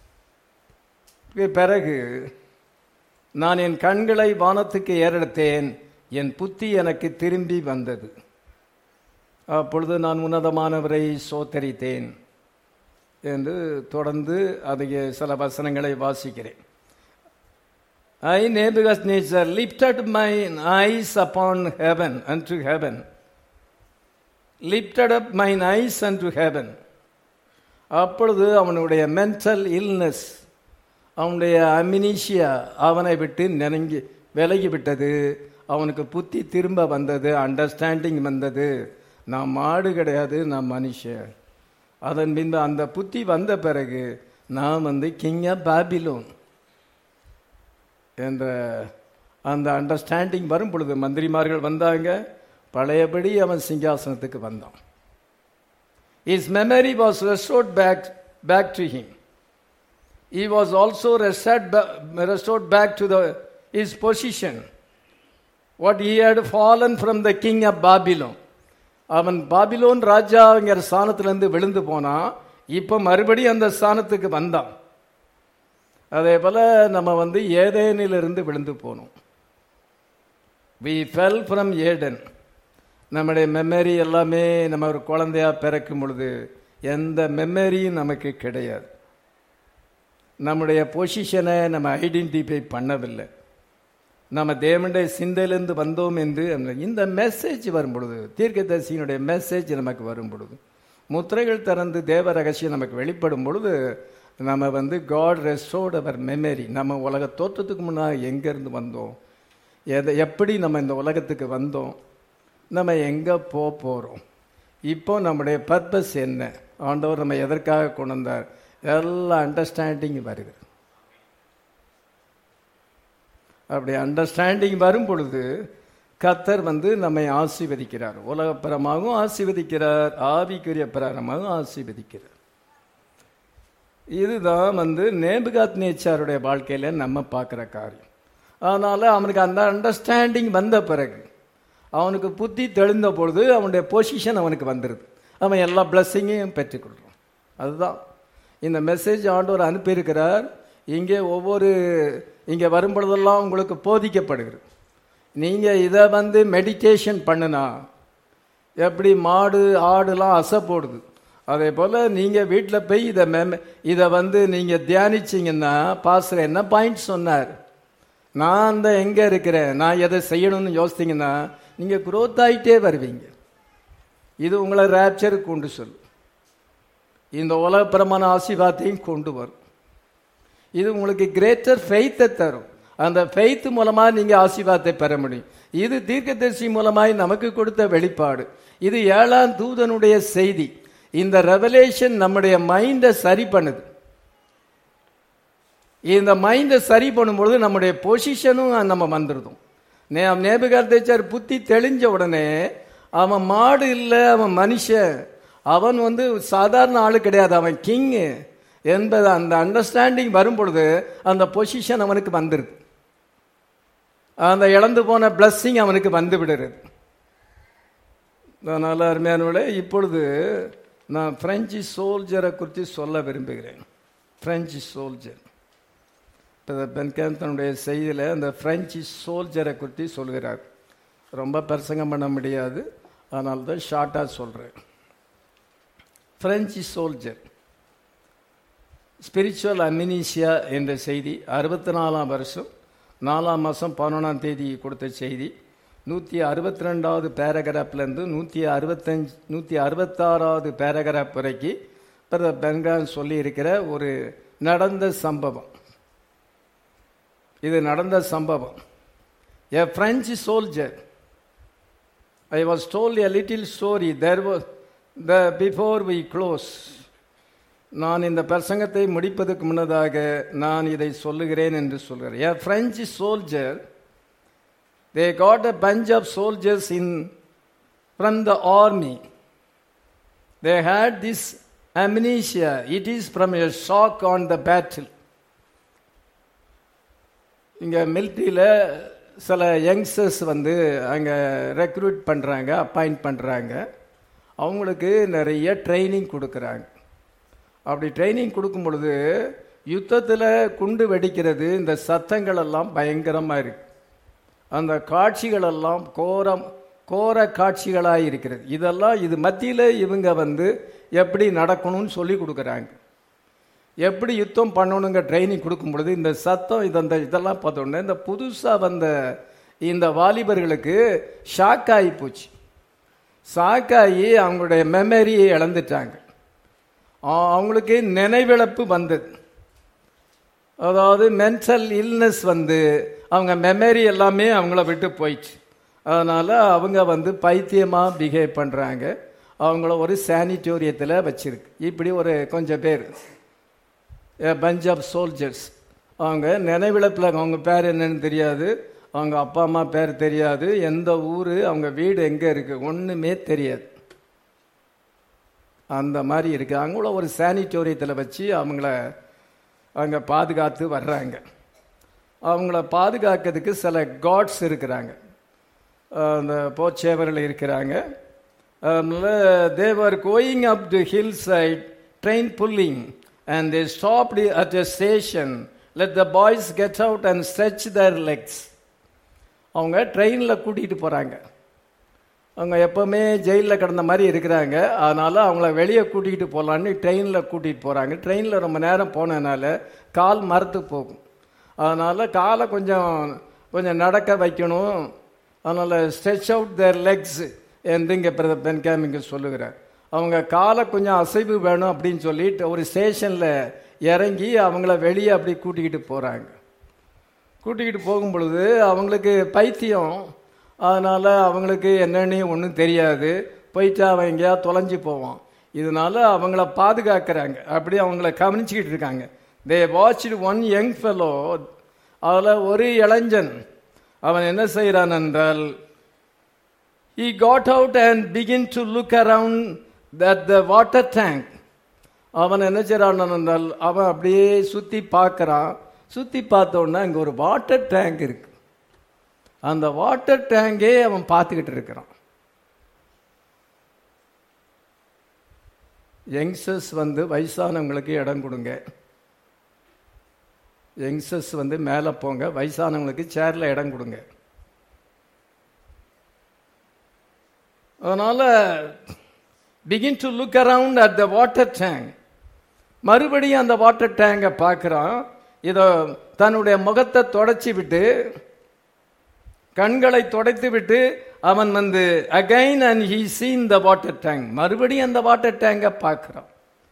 பிறகு நான் என் கண்களை வானத்துக்கு ஏறெடுத்தேன் என் புத்தி எனக்கு திரும்பி வந்தது அப்பொழுது நான் உன்னதமானவரை சோத்தரித்தேன் என்று தொடர்ந்து அதிக சில வசனங்களை வாசிக்கிறேன் I Nebuchadnezzar lifted my eyes upon heaven and to heaven lifted up mine eyes and to heaven அப்பொழுது அவனுடைய மென்டல் இல்னஸ் அவனுடைய அமினிஷியா அவனை விட்டு நெருங்கி விலகி விட்டது அவனுக்கு புத்தி திரும்ப வந்தது அண்டர்ஸ்டாண்டிங் வந்தது நான் மாடு கிடையாது நான் மனுஷன் அதன் பின்பு அந்த புத்தி வந்த பிறகு நான் வந்து கிங் ஆஃப் பாபிலோன் என்ற அந்த அண்டர்ஸ்டாண்டிங் வரும் பொழுது மந்திரிமார்கள் வந்தாங்க பழையபடி அவன் சிங்காசனத்துக்கு வந்தான் his memory was restored back back to him he was also restored, ba- restored back to the, his position what he had fallen from the king of babylon அவன் பாபிலோன் ராஜாங்கிற ஸ்தானத்திலிருந்து விழுந்து போனான் இப்போ மறுபடியும் அந்த ஸ்தானத்துக்கு வந்தான் அதே போல நம்ம வந்து ஏதேனிலிருந்து விழுந்து போனோம் வி ஃபெல் ஃப்ரம் ஏடன் நம்முடைய மெமரி எல்லாமே நம்ம ஒரு குழந்தையா பிறக்கும் பொழுது எந்த மெமரியும் நமக்கு கிடையாது நம்முடைய பொசிஷனை நம்ம ஐடென்டிஃபை பண்ணவில்லை நம்ம தேவனுடைய சிந்தையிலிருந்து வந்தோம் என்று அந்த- இந்த மெசேஜ் வரும் பொழுது தீர்க்கதரிசியினுடைய மெசேஜ் நமக்கு வரும் பொழுது முத்திரைகள் திறந்து தேவ ரகசியம் நமக்கு வெளிப்படும் பொழுது நம்ம வந்து காட் ரெஸ்டோர்ட் அவர் மெமரி நம்ம உலக தோற்றத்துக்கு முன்னாடி எங்கேருந்து வந்தோம் எதை எப்படி நம்ம இந்த உலகத்துக்கு வந்தோம் நம்ம எங்கே போக போகிறோம் இப்போ நம்முடைய பர்பஸ் என்ன ஆண்டவர் நம்ம எதற்காக கொண்டு வந்தார் எல்லா அண்டர்ஸ்டாண்டிங் வருகிறது அப்படி அண்டர்ஸ்டாண்டிங் வரும் பொழுது கத்தர் வந்து நம்மை ஆசீர்வதிக்கிறார் உலகப்பரமாகவும் ஆசீர்வதிக்கிறார் ஆவிக்குரிய பிரகாரமாகவும் ஆசீர்வதிக்கிறார் இதுதான் வந்து நேபுகாத் நேச்சாருடைய வாழ்க்கையில நம்ம பார்க்குற காரியம் அதனால அவனுக்கு அந்த அண்டர்ஸ்டாண்டிங் வந்த பிறகு அவனுக்கு புத்தி தெளிந்த பொழுது அவனுடைய பொசிஷன் அவனுக்கு வந்துடுது அவன் எல்லா பிளஸ்ஸிங்கையும் பெற்றுக்கொள்றான் அதுதான் இந்த மெசேஜ் ஆண்டவர் அனுப்பியிருக்கிறார் இங்கே ஒவ்வொரு இங்கே வரும்பொழுதெல்லாம் உங்களுக்கு போதிக்கப்படுகிறது நீங்கள் இதை வந்து மெடிடேஷன் பண்ணுனா எப்படி மாடு ஆடுலாம் அசை போடுது அதே போல் நீங்கள் வீட்டில் போய் இதை மெம இதை வந்து நீங்கள் தியானிச்சிங்கன்னா பாஸ்டர் என்ன பாயிண்ட் சொன்னார் நான் அந்த எங்கே இருக்கிறேன் நான் எதை செய்யணும்னு யோசித்தீங்கன்னா நீங்கள் growth ஆகிட்டே வருவீங்க இது உங்களை ரேப்சருக்கு கொண்டு சொல்லும் இந்த உலகப்பிரமான ஆசீர்வாதத்தையும் கொண்டு வரும் இது உங்களுக்கு கிரேட்டர் ஃபெய்த்தை தரும் அந்த ஃபெய்த் மூலமா நீங்க ஆசீர்வாதத்தை பெற முடியும் இது தீர்க்கதரிசி மூலமாய் நமக்கு கொடுத்த வெளிப்பாடு இது ஏழாம் தூதனுடைய செய்தி இந்த ரெவலேஷன் நம்முடைய மைண்டை சரி பண்ணுது இந்த மைண்டை சரி பண்ணும்பொழுது நம்முடைய பொசிஷனும் நம்ம வந்துருதும் நே நேபுகார்தேச்சார் புத்தி தெளிஞ்ச உடனே அவன் மாடு இல்லை அவன் மனுஷன் அவன் வந்து சாதாரண ஆளு கிடையாது அவன் கிங்கு என்பது அந்த அண்டர்ஸ்டாண்டிங் வரும் பொழுது அந்த பொசிஷன் அவனுக்கு வந்துருது அந்த இழந்து போன பிளஸ்ஸிங் அவனுக்கு வந்து விடுறது அதனால் அருமையானவளே இப்பொழுது நான் பிரெஞ்சு சோல்ஜரை குறித்து சொல்ல விரும்புகிறேன் பிரெஞ்சு சோல்ஜர் இப்போ பென்கேன் தன்னுடைய செய்தியில் அந்த பிரெஞ்சு சோல்ஜரை குறித்து சொல்கிறார் ரொம்ப பிரசங்கம் பண்ண முடியாது அதனால தான் ஷார்ட்டாக சொல்கிறேன் பிரெஞ்சு சோல்ஜர் ஸ்பிரிச்சுவல் அமினிஷியா என்ற செய்தி அறுபத்தி நாலாம் வருஷம் நாலாம் மாதம் பதினொன்றாம் தேதி கொடுத்த செய்தி நூற்றி அறுபத்தி ரெண்டாவது பேராகிராஃப்லேருந்து நூற்றி அறுபத்தஞ்சு நூற்றி அறுபத்தாறாவது பேராகிராஃப் வரைக்கும் பிரதர் பென்கான் சொல்லியிருக்கிற ஒரு நடந்த சம்பவம் இது நடந்த சம்பவம் a French soldier I was told a little story there was the before we close நான் இந்த பிரசங்கத்தை முடிப்பதற்கு முன்னதாக நான் இதை சொல்லுகிறேன் என்று சொல்கிறேன் a French soldier they got a bunch of soldiers in from the army they had this amnesia it is from a shock on the battle இங்கே மிலிட்ரியில் சில யங்ஸ்டர்ஸ் வந்து அங்கே ரெக்ரூட் பண்ணுறாங்க அப்பாயிண்ட் பண்ணுறாங்க அவங்களுக்கு நிறைய ட்ரைனிங் கொடுக்குறாங்க அப்படி ட்ரைனிங் கொடுக்கும் பொழுது யுத்தத்தில் குண்டு வெடிக்கிறது இந்த சத்தங்கள் எல்லாம் பயங்கரமாக இருக்கு அந்த காட்சிகள் எல்லாம் கோரம் கோர காட்சிகளாக இருக்கிறது இதெல்லாம் இது மத்தியில் இவங்க வந்து எப்படி நடக்கணும்னு சொல்லி கொடுக்குறாங்க எப்படி யுத்தம் பண்ணணுங்க ட்ரைனிங் கொடுக்கும் பொழுது இந்த சத்தம் இதந்த இதெல்லாம் பார்த்தோன்னே இந்த புதுசாக வந்த இந்த வாலிபர்களுக்கு ஷாக் ஆகி போச்சு ஷாக் ஆகி அவங்களுடைய மெமரியை இழந்துட்டாங்க ஆ- அவங்களுக்கு நினைவிழப்பு வந்தது அதாவது மென்டல் இல்னஸ் வந்து அவங்க மெமரி எல்லாமே அவங்கள விட்டு போயிடுச்சு அதனால் அவங்க வந்து பைத்தியமாக பிஹேவ் பண்ணுறாங்க அவங்கள ஒரு சானிட்டோரியத்தில் வச்சிருக்கு இப்படி ஒரு கொஞ்சம் பேர் பஞ்ச் ஆஃப் சோல்ஜர்ஸ் அவங்க நினைவிழப்பில் அவங்க பேர் என்னன்னு தெரியாது அவங்க அப்பா அம்மா பேர் தெரியாது எந்த ஊர் அவங்க வீடு எங்கே இருக்குது ஒன்றுமே தெரியாது அந்த மாதிரி இருக்கு அவங்கள ஒரு சானிட்டோரியத்தில் வச்சு அவங்கள அங்கே பாதுகாத்து வர்றாங்க அவங்கள பாதுகாக்கிறதுக்கு சில காட்ஸ் இருக்கிறாங்க அஹ் அந்த போச்சேவர்கள் இருக்கிறாங்க அதனால they were going up to hillside train pulling and they stopped at a station let the boys get out and stretch their legs அவங்க ட்ரெயினில் கூட்டிகிட்டு போகிறாங்க அவங்க எப்போவுமே ஜெயிலில் கிடந்த மாதிரி இருக்கிறாங்க அதனால் அவங்கள வெளியே கூட்டிகிட்டு போகலான்னு ட்ரெயினில் கூட்டிகிட்டு போகிறாங்க ட்ரெயினில் ரொம்ப நேரம் போனதுனால கால் மரத்து போகும் அதனால் காலை கொஞ்சம் கொஞ்சம் நடக்க வைக்கணும் அதனால் ஸ்ட்ரெச் அவுட் தேர் லெக்ஸ் என்று இங்கே பென்கேம் இங்கே சொல்லுகிறார் அவங்க காலை கொஞ்சம் அசைவு வேணும் அப்படின்னு சொல்லிட்டு ஒரு ஸ்டேஷனில் இறங்கி அவங்கள வெளியே அப்படி கூட்டிக்கிட்டு போகிறாங்க கூட்டிக்கிட்டு போகும் பொழுது அவங்களுக்கு பைத்தியம் அதனால் அவங்களுக்கு என்னன்னு ஒன்றும் தெரியாது போயிட்டு அவன் எங்கேயா தொலைஞ்சு போவான் இதனால அவங்கள பாதுகாக்கிறாங்க அப்படி அவங்கள கவனிச்சுக்கிட்டு இருக்காங்க they watched one young fellow அதில் ஒரு இளைஞன் அவன் என்ன செய்கிறான் என்றால் he got out and began to look around at the water tank அவன் என்ன செய்றான் என்றால் அவன் அப்படியே சுத்தி பார்க்கறான் சுத்தி பார்த்த உடனே அங்க ஒரு வாட்டர் டேங்க் இருக்கு அந்த வாட்டர் டேங்கே அவன் பார்த்துக்கிட்டு இருக்கிறான் யங்ஸ்டர்ஸ் வந்து வயசானவங்களுக்கு இடம் கொடுங்க யங்ஸ்டர்ஸ் வந்து மேலே போங்க வயசானவங்களுக்கு சேரில் இடம் கொடுங்க அதனால begin to look around at the water tank மறுபடியும் அந்த வாட்டர் டேங்கை பார்க்குறான் இதோ தன்னுடைய முகத்தை தொடச்சி விட்டு கண்களை துடைத்து விட்டு அவன் வந்து again and he seen the water tank மறுபடியும் அந்த வாட்டர் டேங்கை பார்க்குறான்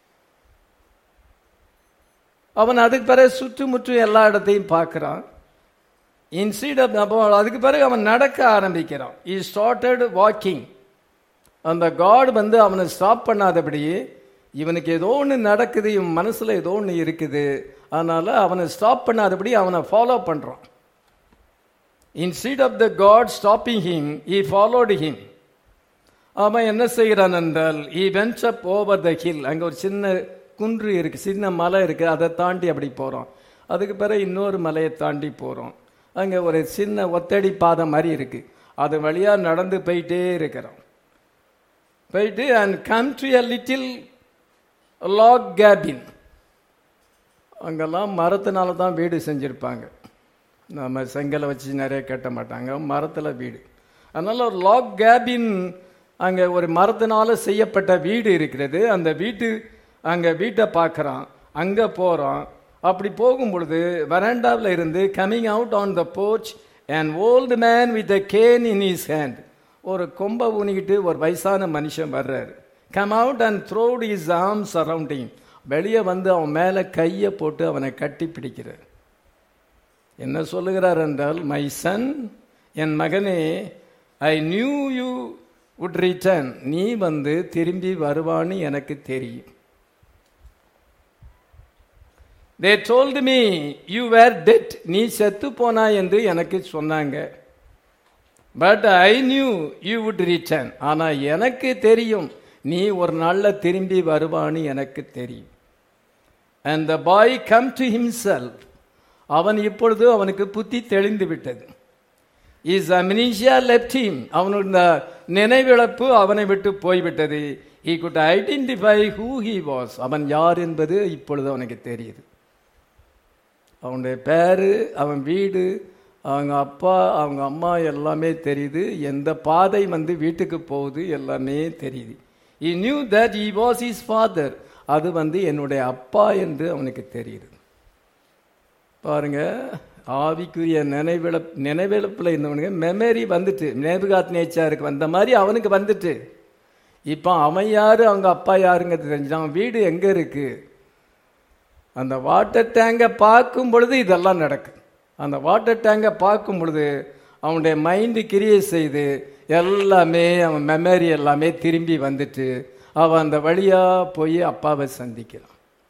அவன் அதுக்கு பிறகு சுற்றுமுற்றும் எல்லா இடத்தையும் பார்க்குறான் இன்சீட் அப்போ அதுக்கு பிறகு அவன் நடக்க ஆரம்பிக்கிறான் ஈ ஸ்டார்டட் வாக்கிங் அந்த காட் வந்து அவனை ஸ்டாப் பண்ணாதபடி இவனுக்கு ஏதோ ஒன்று நடக்குது இவன் மனசில் ஏதோ ஒன்று இருக்குது அதனால அவனை ஸ்டாப் பண்ணாதபடி அவனை ஃபாலோ பண்ணுறான் instead of the guard stopping him he followed him அவன் என்ன செய்கிறான் என்றால் he wends up over the hill அங்கே ஒரு சின்ன குன்று இருக்கு சின்ன மலை இருக்கு அதை தாண்டி அப்படி போகிறோம் அதுக்கு பிறகு இன்னொரு மலையை தாண்டி போகிறோம் அங்கே ஒரு சின்ன ஒத்தடி பாதை மாதிரி இருக்கு அது வழியாக நடந்து போயிட்டே இருக்கிறோம் போயிட்டு and come to a little log cabin அங்கெல்லாம் மரத்தினால தான் வீடு செஞ்சுருப்பாங்க நம்ம செங்கலை வச்சு நிறைய கட்ட மாட்டாங்க மரத்தில் வீடு அதனால ஒரு லாக் கேபின் அங்கே ஒரு மரத்தினால செய்யப்பட்ட வீடு இருக்கிறது அந்த வீட்டு அங்கே வீட்டை பார்க்குறான் அங்கே போகிறான் அப்படி போகும் பொழுது வராண்டாவில் இருந்து coming out on the porch and old man with a cane in his hand ஒரு கொம்பை ஊனிக்கிட்டு ஒரு வயசான மனுஷன் வர்றாரு come out and throat his arm surrounding வெளியே வந்து அவன் மேலே கையை போட்டு அவனை கட்டி பிடிக்கிறார் என்ன சொல்லுகிறார் என்றால் மை சன் என் மகனே I knew you would return நீ வந்து திரும்பி வருவான்னு எனக்கு தெரியும் they told me you were dead நீ செத்து போனா என்று எனக்கு சொன்னாங்க but I knew you would return ஆனா எனக்கு தெரியும் நீ ஒரு நாள்ல திரும்பி வருவான்னு எனக்கு தெரியும் and the boy come to himself அவன் இப்பொழுது அவனுக்கு புத்தி தெளிந்து விட்டது இஸ் அமினிஷியா லெப்ட் ஹிம் அவனுடைய நினைவிழப்பு அவனை விட்டு போய்விட்டது he could identify who he was அவன் யார் என்பது இப்பொழுது அவனுக்கு தெரியுது அவனுடைய பேரு அவன் வீடு அவங்க அப்பா அவங்க அம்மா எல்லாமே தெரியுது எந்த பாதை வந்து வீட்டுக்கு போகுது எல்லாமே தெரியுது he knew that he was his father அது வந்து என்னுடைய அப்பா என்று அவனுக்கு தெரியுது பாருங்க ஆவிக்குரிய நினைவிழப் நினைவிழப்பில் இருந்தவனுக்கு மெமரி வந்துட்டு நேபுகாத் நேச்சாருக்கு வந்த மாதிரி அவனுக்கு வந்துட்டு இப்போ அவன் யாரு அவங்க அப்பா யாருங்கிறது தெரிஞ்சு அவன் வீடு எங்க இருக்கு அந்த வாட்டர் டேங்கை பார்க்கும் பொழுது இதெல்லாம் நடக்கும் அந்த வாட்டர் டேங்கை பார்க்கும் பொழுது அவனுடைய மைண்டு கிரியேட் செய்து எல்லாமே அவன் மெமரி எல்லாமே திரும்பி வந்துட்டு அவன் அந்த வழியா போய் அப்பாவை சந்திக்கிறான்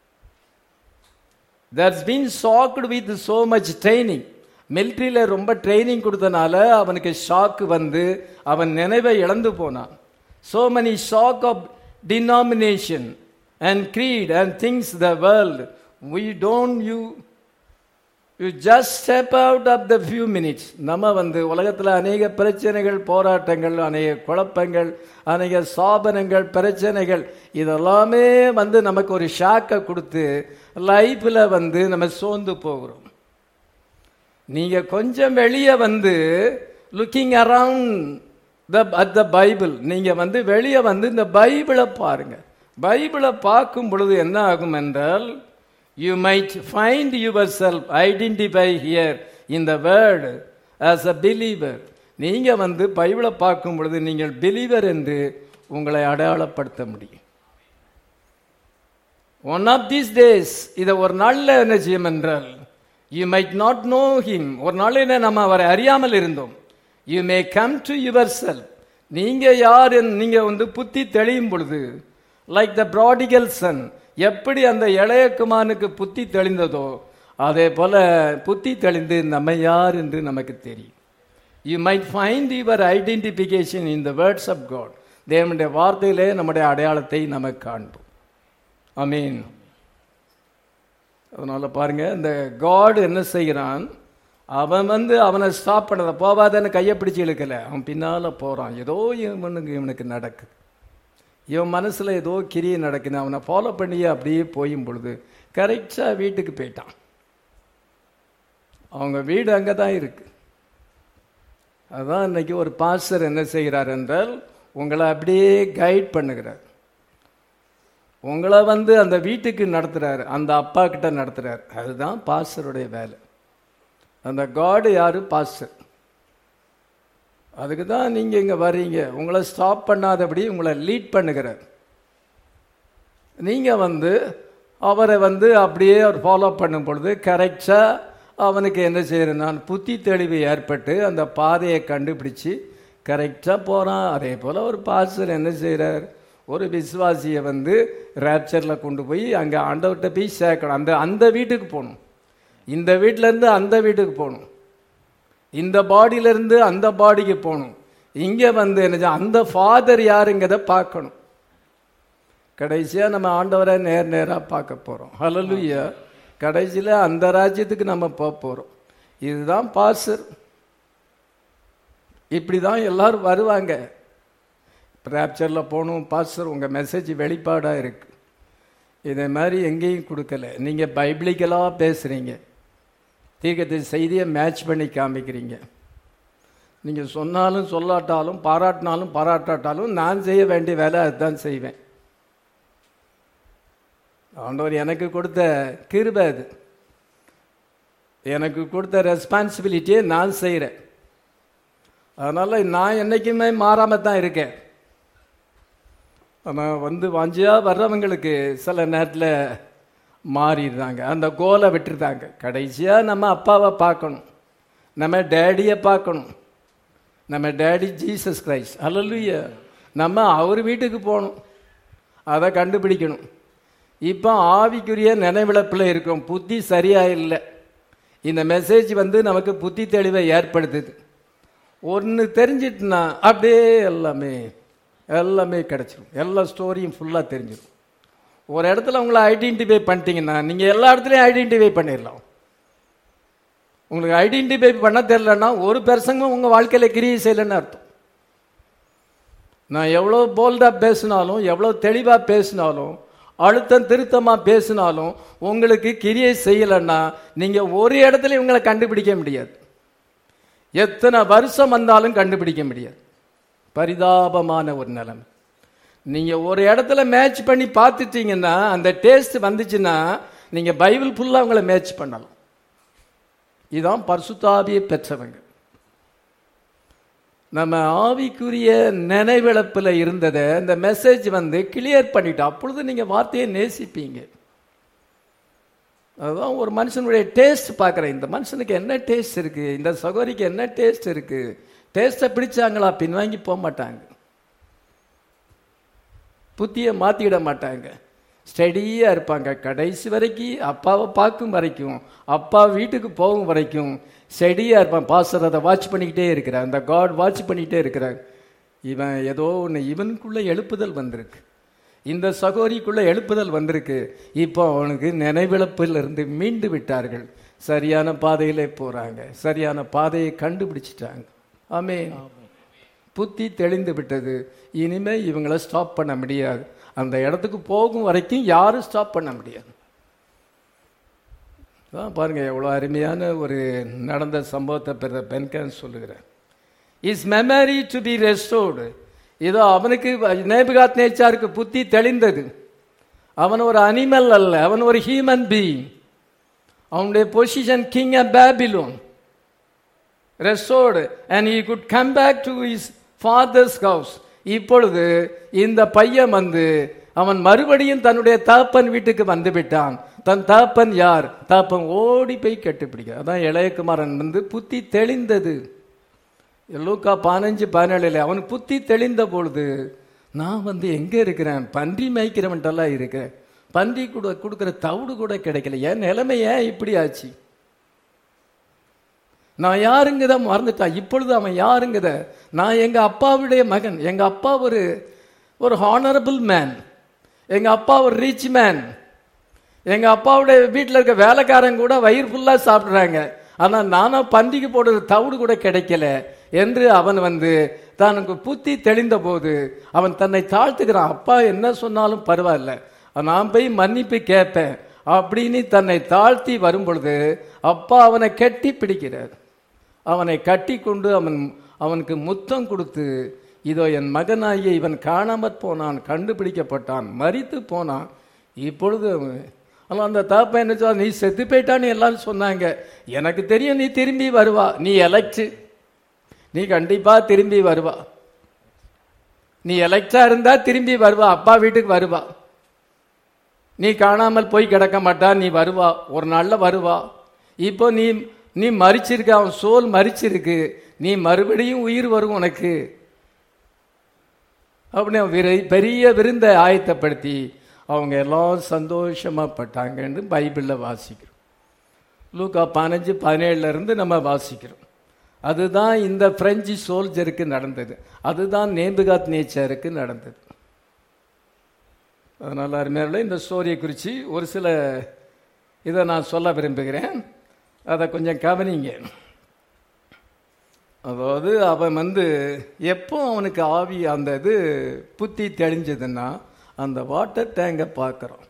that's been shocked with so much training மிலிட்ரியில் ரொம்ப ட்ரைனிங் கொடுத்தனால அவனுக்கு ஷாக்கு வந்து அவன் நினைவை இழந்து போனான் so many shock of denomination and creed and things the world we don't you you just step out of the few minutes நம்ம வந்து உலகத்தில் அநேக பிரச்சனைகள் போராட்டங்கள் அநேக குழப்பங்கள் அநேக சாபனங்கள் பிரச்சனைகள் இதெல்லாமே வந்து நமக்கு ஒரு ஷாக்கை கொடுத்து லைஃப்பில் வந்து நம்ம சோர்ந்து போகிறோம் நீங்க கொஞ்சம் வெளியே வந்து looking around the at the Bible நீங்க வந்து வெளியே வந்து இந்த பைபிளை பாருங்க பைபிளை பார்க்கும் பொழுது என்ன ஆகும் என்றால் you might find yourself identify here in the word as a believer நீங்க வந்து பைபிளை பார்க்கும் பொழுது நீங்கள் பிலீவர் என்று உங்களை அடையாளப்படுத்த முடியும் ஒன் ஆஃப் தீஸ் டேஸ் இதை ஒரு நாளில் என்ன செய்யும் என்றால் you might not know him ஒரு நாளில் நம்ம அவரை அறியாமல் இருந்தோம் you may come to yourself நீங்க யார் நீங்க வந்து புத்தி தெளியும் பொழுது லைக் த ப்ராடிகல் சன் எப்படி அந்த இளைய குமாரனுக்கு புத்தி தெளிந்ததோ அதே போல புத்தி தெளிந்து நம்ம யார் என்று நமக்கு தெரியும் you might find your identification in the words of God தேவனுடைய வார்த்தையிலே நம்முடைய அடையாளத்தை நமக்கு காண்போம் அமீன் அதனால பாருங்க இந்த காட் என்ன செய்கிறான் அவன் வந்து அவனை ஸ்டாப் பண்ணத போவாதன்னு கையை பிடிச்சு இழுக்கல அவன் பின்னால போறான் ஏதோ இவனுக்கு இவனுக்கு நடக்குது இவன் மனசுல ஏதோ கிரியை நடக்குது அவனை ஃபாலோ பண்ணியே அப்படியே போயும் பொழுது கரெக்டா வீட்டுக்கு போயிட்டான் அவங்க வீடு அங்கே தான் இருக்கு அதான் இன்னைக்கு ஒரு பாஸ்டர் என்ன செய்கிறார் என்றால் உங்களை அப்படியே கைட் பண்ணுகிறார் உங்களை வந்து அந்த வீட்டுக்கு நடத்துறாரு அந்த அப்பா கிட்ட நடத்துறாரு அதுதான் பாஸ்டருடைய வேலை அந்த காடு யாரு பாஸ்டர் அதுக்கு தான் நீங்க இங்க வர்றீங்க உங்களை ஸ்டாப் பண்ணாதபடி உங்களை லீட் பண்ணுகிறார் நீங்க வந்து அவரை வந்து அப்படியே அவர் ஃபாலோ பண்ணும் பொழுது கரெக்டா அவனுக்கு என்ன செய்யறது நான் புத்தி தெளிவு ஏற்பட்டு அந்த பாதையை கண்டுபிடிச்சு கரெக்டாக போகிறான் அதே போல் ஒரு பாஸ்டர் என்ன செய்கிறார் ஒரு விசுவாசியை வந்து ரேப்சரில் கொண்டு போய் அங்கே ஆண்டவர்கிட்ட போய் சேர்க்கணும் அந்த அந்த வீட்டுக்கு போகணும் இந்த வீட்டிலேருந்து அந்த வீட்டுக்கு போகணும் இந்த பாடியிலேருந்து அந்த பாடிக்கு போகணும் இங்கே வந்து என்ன செய்ய- அந்த ஃபாதர் யாருங்கிறத பார்க்கணும் கடைசியாக நம்ம ஆண்டவரை நேர் நேராக பார்க்க போகிறோம் ஹalleluya கடைசியில் அந்த ராஜ்யத்துக்கு நம்ம போக போகிறோம் இதுதான் பாசர் இப்படி தான் எல்லாரும் வருவாங்க ராப்சரில் போகணும் பாஸ்டர் உங்கள் மெசேஜ் வெளிப்பாடாக இருக்கு இதே மாதிரி எங்கேயும் கொடுக்கல நீங்கள் பைபிளிக்கலாக பேசுகிறீங்க தீர்க்கத்தை செய்தியை மேட்ச் பண்ணி காமிக்கிறீங்க நீங்கள் சொன்னாலும் சொல்லாட்டாலும் பாராட்டினாலும் பாராட்டாட்டாலும் நான் செய்ய வேண்டிய வேலை அதுதான் செய்வேன் ஆண்டவர் எனக்கு கொடுத்த கிருபை அது எனக்கு கொடுத்த ரெஸ்பான்சிபிலிட்டியை நான் செய்கிறேன் அதனால் நான் என்றைக்குமே மாறாமல் தான் இருக்கேன் ஆனால் வந்து வாஞ்சியாக வர்றவங்களுக்கு சில நேரத்தில் மாறிடுறாங்க அந்த கோலை விட்டுருந்தாங்க கடைசியாக நம்ம அப்பாவை பார்க்கணும் நம்ம டேடியை பார்க்கணும் நம்ம டேடி ஜீசஸ் கிரைஸ்ட் அல்லலுய நம்ம அவர் வீட்டுக்கு போகணும் அதை கண்டுபிடிக்கணும் இப்போ ஆவிக்குரிய நினைவிழப்பில் இருக்கும் புத்தி சரியா இல்லை இந்த மெசேஜ் வந்து நமக்கு புத்தி தெளிவை ஏற்படுத்துது ஒன்று தெரிஞ்சிட்டுனா அப்படியே எல்லாமே எல்லாமே கிடைச்சிரும் எல்லா ஸ்டோரியும் ஃபுல்லாக தெரிஞ்சிடும் ஒரு இடத்துல உங்களை ஐடென்டிஃபை பண்ணிட்டீங்கன்னா நீங்கள் எல்லா இடத்துலையும் ஐடென்டிஃபை பண்ணிடலாம் உங்களுக்கு ஐடென்டிஃபை பண்ண தெரியலன்னா ஒரு பெர்சங்கும் உங்கள் வாழ்க்கையில் கிரியை செய்யலைன்னு அர்த்தம் நான் எவ்வளோ போல்டாக பேசினாலும் எவ்வளோ தெளிவாக பேசினாலும் அழுத்தம் திருத்தமாக பேசினாலும் உங்களுக்கு கிரியை செய்யலைன்னா நீங்கள் ஒரு இடத்துல உங்களை கண்டுபிடிக்க முடியாது எத்தனை வருஷம் வந்தாலும் கண்டுபிடிக்க முடியாது பரிதாபமான ஒரு நிலைமை நீங்க ஒரு இடத்துல மேட்ச் பண்ணி பார்த்துட்டீங்கன்னா அந்த டேஸ்ட் வந்துச்சுன்னா நீங்க பைபிள் ஃபுல்லா உங்களை மேட்ச் பண்ணலாம் இதுதான் பரிசுத்தாவியை பெற்றவங்க நம்ம ஆவிக்குரிய நினைவிழப்பில் இருந்ததை இந்த மெசேஜ் வந்து கிளியர் பண்ணிட்டு அப்பொழுது நீங்க வார்த்தையை நேசிப்பீங்க அதுதான் ஒரு மனுஷனுடைய டேஸ்ட் பார்க்குறேன் இந்த மனுஷனுக்கு என்ன டேஸ்ட் இருக்கு இந்த சகோதரிக்கு என்ன டேஸ்ட் இருக்கு டேஸ்ட்டை பிடிச்சாங்களா பின்வாங்கி போக மாட்டாங்க புத்தியை மாற்றிட மாட்டாங்க ஸ்டடியாக இருப்பாங்க கடைசி வரைக்கும் அப்பாவை பார்க்கும் வரைக்கும் அப்பா வீட்டுக்கு போகும் வரைக்கும் ஸ்டடியாக இருப்பான் பாஸ்டர் அதை வாட்ச் பண்ணிக்கிட்டே இருக்கிறார் அந்த காட் வாட்ச் பண்ணிக்கிட்டே இருக்கிறார் இவன் ஏதோ ஒன்று இவனுக்குள்ள எழுப்புதல் வந்திருக்கு இந்த சகோரிக்குள்ள எழுப்புதல் வந்திருக்கு இப்போ அவனுக்கு நினைவிழப்பில் இருந்து மீண்டு விட்டார்கள் சரியான பாதையிலே போறாங்க சரியான பாதையை கண்டுபிடிச்சிட்டாங்க ஆமே புத்தி தெளிந்து விட்டது இனிமே இவங்கள ஸ்டாப் பண்ண முடியாது அந்த இடத்துக்கு போகும் வரைக்கும் யாரும் ஸ்டாப் பண்ண முடியாது அதான் பாருங்க எவ்வளோ அருமையான ஒரு நடந்த சம்பவத்தை பெற பென்கன் சொல்லுகிறேன் his memory to be restored இதோ அவனுக்கு நேபுகாத் நேச்சாருக்கு புத்தி தெளிந்தது அவன் ஒரு அனிமல் அல்ல அவன் ஒரு ஹியூமன் பீயிங் அவனுடைய position king of Babylon restored and he could come back to his father's house இப்பொழுது இந்த பையன் வந்து அவன் மறுபடியும் தன்னுடைய தாப்பன் வீட்டுக்கு வந்து விட்டான் தன் தாப்பன் யார் தாப்பன் ஓடி போய் கட்டுப்பிடிக்க அதான் இளையகுமாரன் வந்து புத்தி தெளிந்தது லூக்கா பதினஞ்சு பதினேழுல அவனுக்கு புத்தி தெளிந்த பொழுது நான் வந்து எங்க இருக்கிறேன் பன்றி மேய்க்கிறவன்ட்டெல்லாம் இருக்கிறேன் பன்றி கூட கொடுக்குற தவிடு கூட கிடைக்கல என் நிலைமை ஏன் இப்படி ஆச்சு நான் யாருங்கத மறந்துட்டான் இப்பொழுது அவன் யாருங்கத நான் எங்க அப்பாவுடைய மகன் எங்க அப்பா ஒரு ஒரு ஹானரபிள் மேன் எங்க அப்பா ஒரு ரிச் மேன் எங்க அப்பாவுடைய வீட்டில் இருக்க வேலைக்காரங்க கூட வயிறு ஃபுல்லா சாப்பிடுறாங்க ஆனா நானும் பந்திக்கு போடுறது தவிடு கூட கிடைக்கல என்று அவன் வந்து தனக்கு புத்தி தெளிந்த போது அவன் தன்னை தாழ்த்துக்கிறான் அப்பா என்ன சொன்னாலும் பரவாயில்ல நான் போய் மன்னிப்பு கேட்பேன் அப்படின்னு தன்னை தாழ்த்தி வரும் பொழுது அப்பா அவனை கட்டி பிடிக்கிறார் அவனை கட்டி கொண்டு அவன் அவனுக்கு முத்தம் கொடுத்து இதோ என் மகனாகிய இவன் காணாமற் போனான் கண்டுபிடிக்கப்பட்டான் மரித்து போனான் இப்பொழுது அவன்- ஆனால் அந்த தாப்பா என்ன சொன்னா, நீ செத்து போயிட்டான்னு எல்லாரும் சொன்னாங்க எனக்கு தெரியும் நீ திரும்பி வருவா நீ எலக்ட் நீ கண்டிப்பா திரும்பி வருவா நீ எலக்டா இருந்தா திரும்பி வருவா அப்பா வீட்டுக்கு வருவா நீ காணாமல் போய் கிடக்க மாட்டா நீ வருவா ஒரு நாள்ல வருவா இப்போ நீ நீ மறிச்சிருக்க அவன் சோல் மறிச்சிருக்கு நீ மறுபடியும் உயிர் வரும் உனக்கு அப்படின்னு அவன் விரை- பெரிய விருந்தை ஆயத்தப்படுத்தி அவங்க எல்லாம் சந்தோஷமா பட்டாங்கன்னு பைபிள்ல வாசிக்கிறோம் லூக்கா பதினஞ்சு பதினேழுல இருந்து நம்ம வாசிக்கிறோம் அதுதான் இந்த பிரெஞ்சு சோல்ஜருக்கு நடந்தது அதுதான் நேபுகாத் நேச்சருக்கு நடந்தது அதனால் அருமையாளர்களே இந்த ஸ்டோரியை குறித்து ஒரு சில இதை நான் சொல்ல விரும்புகிறேன் அதை கொஞ்சம் கவனிங்க அதாவது அவன் வந்து எப்போ அவனுக்கு ஆவி அந்த இது புத்தி தெளிஞ்சதுன்னா அந்த வாட்டர் டேங்கை பார்க்குறான்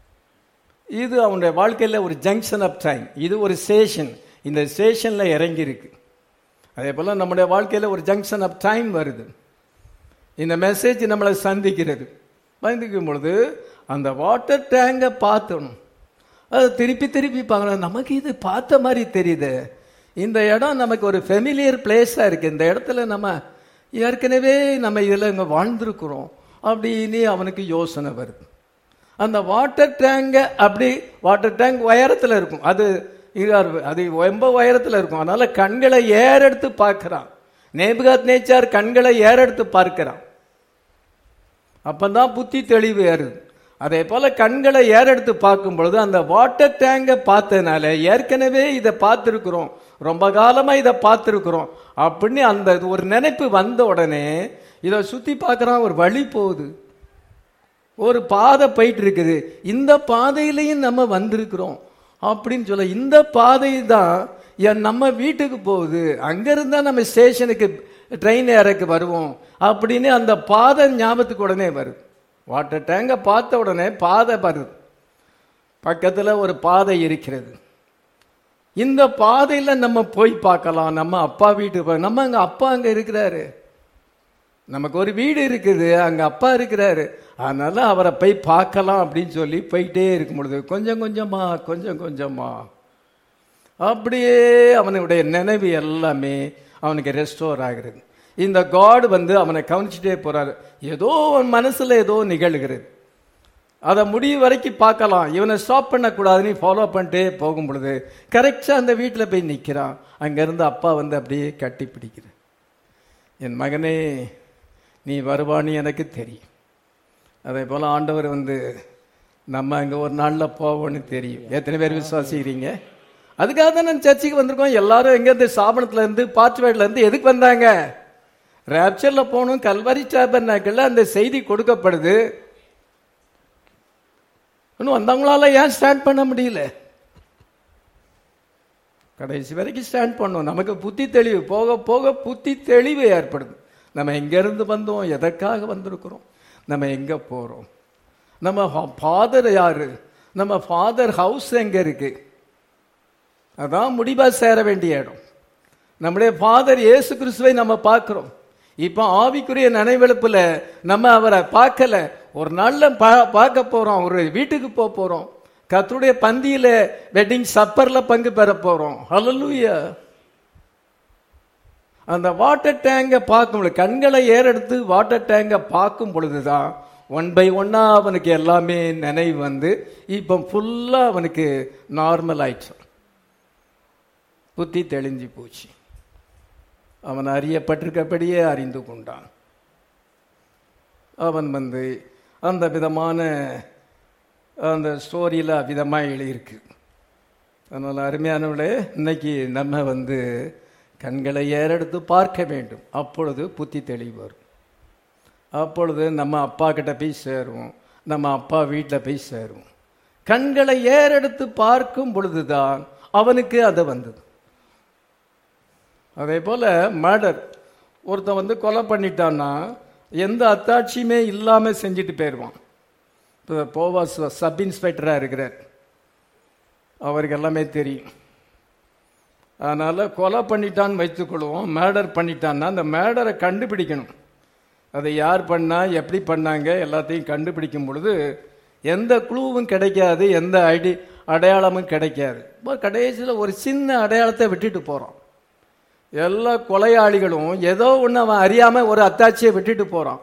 இது அவனுடைய வாழ்க்கையில் ஒரு ஜங்ஷன் ஆஃப் டைம் இது ஒரு ஸ்டேஷன் இந்த ஸ்டேஷனில் இறங்கியிருக்கு அதே போல் நம்முடைய வாழ்க்கையில் ஒரு ஜங்ஷன் ஆஃப் டைம் வருது இந்த மெசேஜ் நம்மளை சந்திக்கிறது சந்திக்கும் பொழுது அந்த வாட்டர் டேங்கை பார்த்தணும் அது திருப்பி திருப்பி பார்க்கணும் நமக்கு இது பார்த்த மாதிரி தெரியுது இந்த இடம் நமக்கு ஒரு ஃபெமிலியர் பிளேஸாக இருக்குது இந்த இடத்துல நம்ம ஏற்கனவே நம்ம இதில் இங்கே வாழ்ந்திருக்கிறோம் அப்படின்னு அவனுக்கு யோசனை வருது அந்த வாட்டர் டேங்கை அப்படி வாட்டர் டேங்க் உயரத்தில் இருக்கும் அது இது அது ரொம்ப உயரத்தில் இருக்கும் அதனால கண்களை ஏறெடுத்து பார்க்கறான் நேபுகாத் நேச்சார் கண்களை ஏறெடுத்து பார்க்கிறான் அப்பதான் புத்தி தெளிவு ஏறுது அதே போல கண்களை ஏறெடுத்து பார்க்கும் பொழுது அந்த வாட்டர் டேங்கை பார்த்ததுனால ஏற்கனவே இதை பார்த்துருக்குறோம் ரொம்ப காலமா இதை பார்த்துருக்குறோம் அப்படின்னு அந்த ஒரு நினைப்பு வந்த உடனே இதை சுத்தி பார்க்கறான் ஒரு வழி போகுது ஒரு பாதை போயிட்டு இருக்குது இந்த பாதையிலையும் நம்ம வந்திருக்கிறோம் அப்படின்னு சொல்ல இந்த பாதை தான் என் நம்ம வீட்டுக்கு போகுது அங்கிருந்தா நம்ம ஸ்டேஷனுக்கு ட்ரெயின் ஏறக்கு வருவோம் அப்படின்னு அந்த பாதை ஞாபகத்துக்கு உடனே வருது வாட்டர் டேங்கை பார்த்த உடனே பாதை வருது பக்கத்துல ஒரு பாதை இருக்கிறது இந்த பாதையில நம்ம போய் பார்க்கலாம் நம்ம அப்பா வீட்டுக்கு போய் நம்ம அங்க அப்பா அங்க இருக்கிறாரு நமக்கு ஒரு வீடு இருக்குது அங்க அப்பா இருக்கிறாரு அதனால அவரை போய் பார்க்கலாம் அப்படின்னு சொல்லி போயிட்டே இருக்கும் பொழுது கொஞ்சம் கொஞ்சமா கொஞ்சம் கொஞ்சமா அப்படியே அவனுடைய நினைவு எல்லாமே அவனுக்கு ரெஸ்டோர் ஆகிறது இந்த காட் வந்து அவனை கவனிச்சுட்டே போறாரு ஏதோ அவன் மனசுல ஏதோ நிகழ்கிறது அதை முடிவு வரைக்கும் பார்க்கலாம் இவனை ஸ்டாப் பண்ணக்கூடாதுன்னு ஃபாலோ பண்ணிட்டே போகும் பொழுது கரெக்டாக அந்த வீட்டில் போய் நிற்கிறான் அங்கேருந்து அப்பா வந்து அப்படியே கட்டி பிடிக்கிறார் என் மகனே நீ வருவான்னு எனக்கு தெரியும் அதே போல் ஆண்டவர் வந்து நம்ம அங்கே ஒரு நாளில் போவோன்னு தெரியும் எத்தனை பேர் விசுவாசிக்கிறீங்க அதுக்காக தான் நான் சர்ச்சுக்கு வந்திருக்கோம் எல்லாரும் எங்கேருந்து ஸ்தாபனத்துல இருந்து பாச்சுவேட்ல இருந்து எதுக்கு வந்தாங்க ரேப்சரில் போகணும் கல்வரி சாபர்னாக்கள்ல அந்த செய்தி கொடுக்கப்படுது இன்னும் வந்தவங்களால ஏன் ஸ்டாண்ட் பண்ண முடியல கடைசி வரைக்கும் ஸ்டாண்ட் பண்ணோம் நமக்கு புத்தி தெளிவு போக போக புத்தி தெளிவு ஏற்படுது நம்ம எங்கேருந்து வந்தோம் எதற்காக வந்திருக்கிறோம் நம்ம எங்க போறோம் நம்ம ஃபாதர் யாரு நம்ம ஃபாதர் ஹவுஸ் எங்க இருக்கு அதான் முடிவா சேர வேண்டிய இடம் நம்முடைய ஃபாதர் இயேசு கிறிஸ்துவை நம்ம பார்க்கிறோம் இப்போ ஆவிக்குரிய நினைவெழுப்புல நம்ம அவரை பார்க்கல ஒரு நாள்ல பா- பார்க்க போறோம் ஒரு வீட்டுக்கு போக போறோம் கர்த்தருடைய பந்தியில வெட்டிங் சப்பர்ல பங்கு பெற போறோம் ஹalleluya அந்த வாட்டர் டேங்கை பார்க்கும் பொழுது கண்களை ஏறெடுத்து வாட்டர் டேங்கை பார்க்கும் பொழுதுதான் ஒன் பை ஒன்னா அவனுக்கு எல்லாமே நினைவு வந்து இப்போ ஃபுல்லா அவனுக்கு நார்மல் ஆயிடுச்சு புத்தி தெளிஞ்சு போச்சு அவன் அறியப்பட்டிருக்கபடியே அறிந்து கொண்டான் அவன் வந்து அந்த விதமான அந்த ஸ்டோரியில் விதமாக எழுதியிருக்கு அதனால் அருமையானவளே இன்னைக்கு நம்ம வந்து கண்களை ஏறெடுத்து பார்க்க வேண்டும் அப்பொழுது புத்தி தெளிவு வரும் அப்பொழுது நம்ம அப்பா கிட்ட போய் சேருவோம் நம்ம அப்பா வீட்டில் போய் சேருவோம் கண்களை ஏறெடுத்து பார்க்கும் பொழுதுதான் அவனுக்கு அது வந்தது அதே போல மர்டர் ஒருத்தன் வந்து கொலை பண்ணிட்டான்னா எந்த அத்தாட்சியுமே இல்லாமல் செஞ்சுட்டு போயிடுவான் இப்போ போவாஸ் சப் இன்ஸ்பெக்டராக இருக்கிறார் அவருக்கு எல்லாமே தெரியும் அதனால் கொலை பண்ணிட்டான்னு வைத்துக்கொள்வோம் மேர்டர் பண்ணிட்டான்னா அந்த மேர்டரை கண்டுபிடிக்கணும் அதை யார் பண்ணா எப்படி பண்ணாங்க எல்லாத்தையும் கண்டுபிடிக்கும் பொழுது எந்த குழுவும் கிடைக்காது எந்த ஐடி அடையாளமும் கிடைக்காது இப்போ கடைசியில் ஒரு சின்ன அடையாளத்தை விட்டுட்டு போகிறான் எல்லா கொலையாளிகளும் ஏதோ ஒன்று அவன் அறியாமல் ஒரு அத்தாட்சியை விட்டுட்டு போகிறான்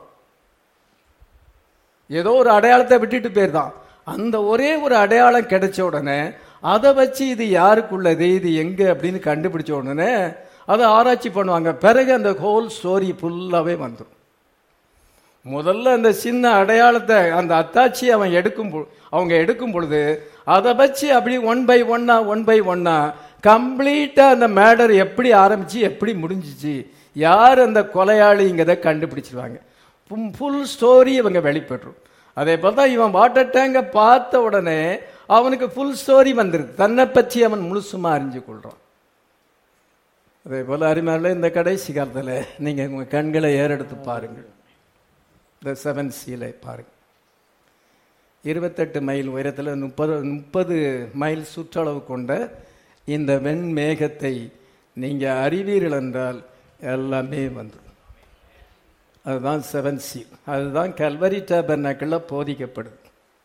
ஏதோ ஒரு அடையாளத்தை விட்டுட்டு போயிருந்தான் அந்த ஒரே ஒரு அடையாளம் கிடைச்ச உடனே அதை வச்சு இது யாருக்குள்ளது இது எங்க அப்படின்னு கண்டுபிடிச்ச உடனே அதை ஆராய்ச்சி பண்ணுவாங்க பிறகு அந்த ஹோல் ஸ்டோரி ஃபுல்லாகவே வந்துடும் முதல்ல அந்த சின்ன அடையாளத்தை அந்த அத்தாட்சி அவன் எடுக்கும் பொ- அவங்க எடுக்கும் பொழுது அதை வச்சு அப்படி ஒன் பை ஒன்னா ஒன் பை ஒன்னா கம்ப்ளீட்டா அந்த மேடர் எப்படி ஆரம்பிச்சு எப்படி முடிஞ்சிச்சு யார் அந்த கொலையாளிங்கிறத கண்டுபிடிச்சிருவாங்க ஃபுல் ஸ்டோரி இவங்க வெளிப்பட்டுரும் அதே போல தான் இவன் வாட்டர் டேங்கை பார்த்த உடனே அவனுக்கு ஃபுல் ஸ்டோரி வந்துருது தன்னை பற்றி அவன் முழுசுமா அறிஞ்சு கொள்றான் அதே போல அருமையால இந்த கடைசி காலத்தில் நீங்க உங்க கண்களை ஏறெடுத்து பாருங்கள் இந்த செவன் சீலை பாருங்க இருபத்தெட்டு மைல் உயரத்தில் முப்பது முப்பது மைல் சுற்றளவு கொண்ட இந்த வெண்மேகத்தை நீங்க அறிவீர்கள் என்றால் எல்லாமே வந்துடும் அதுதான் செவன் சீல் அதுதான் கல்வரி டேபர்னாக்கில் போதிக்கப்படுது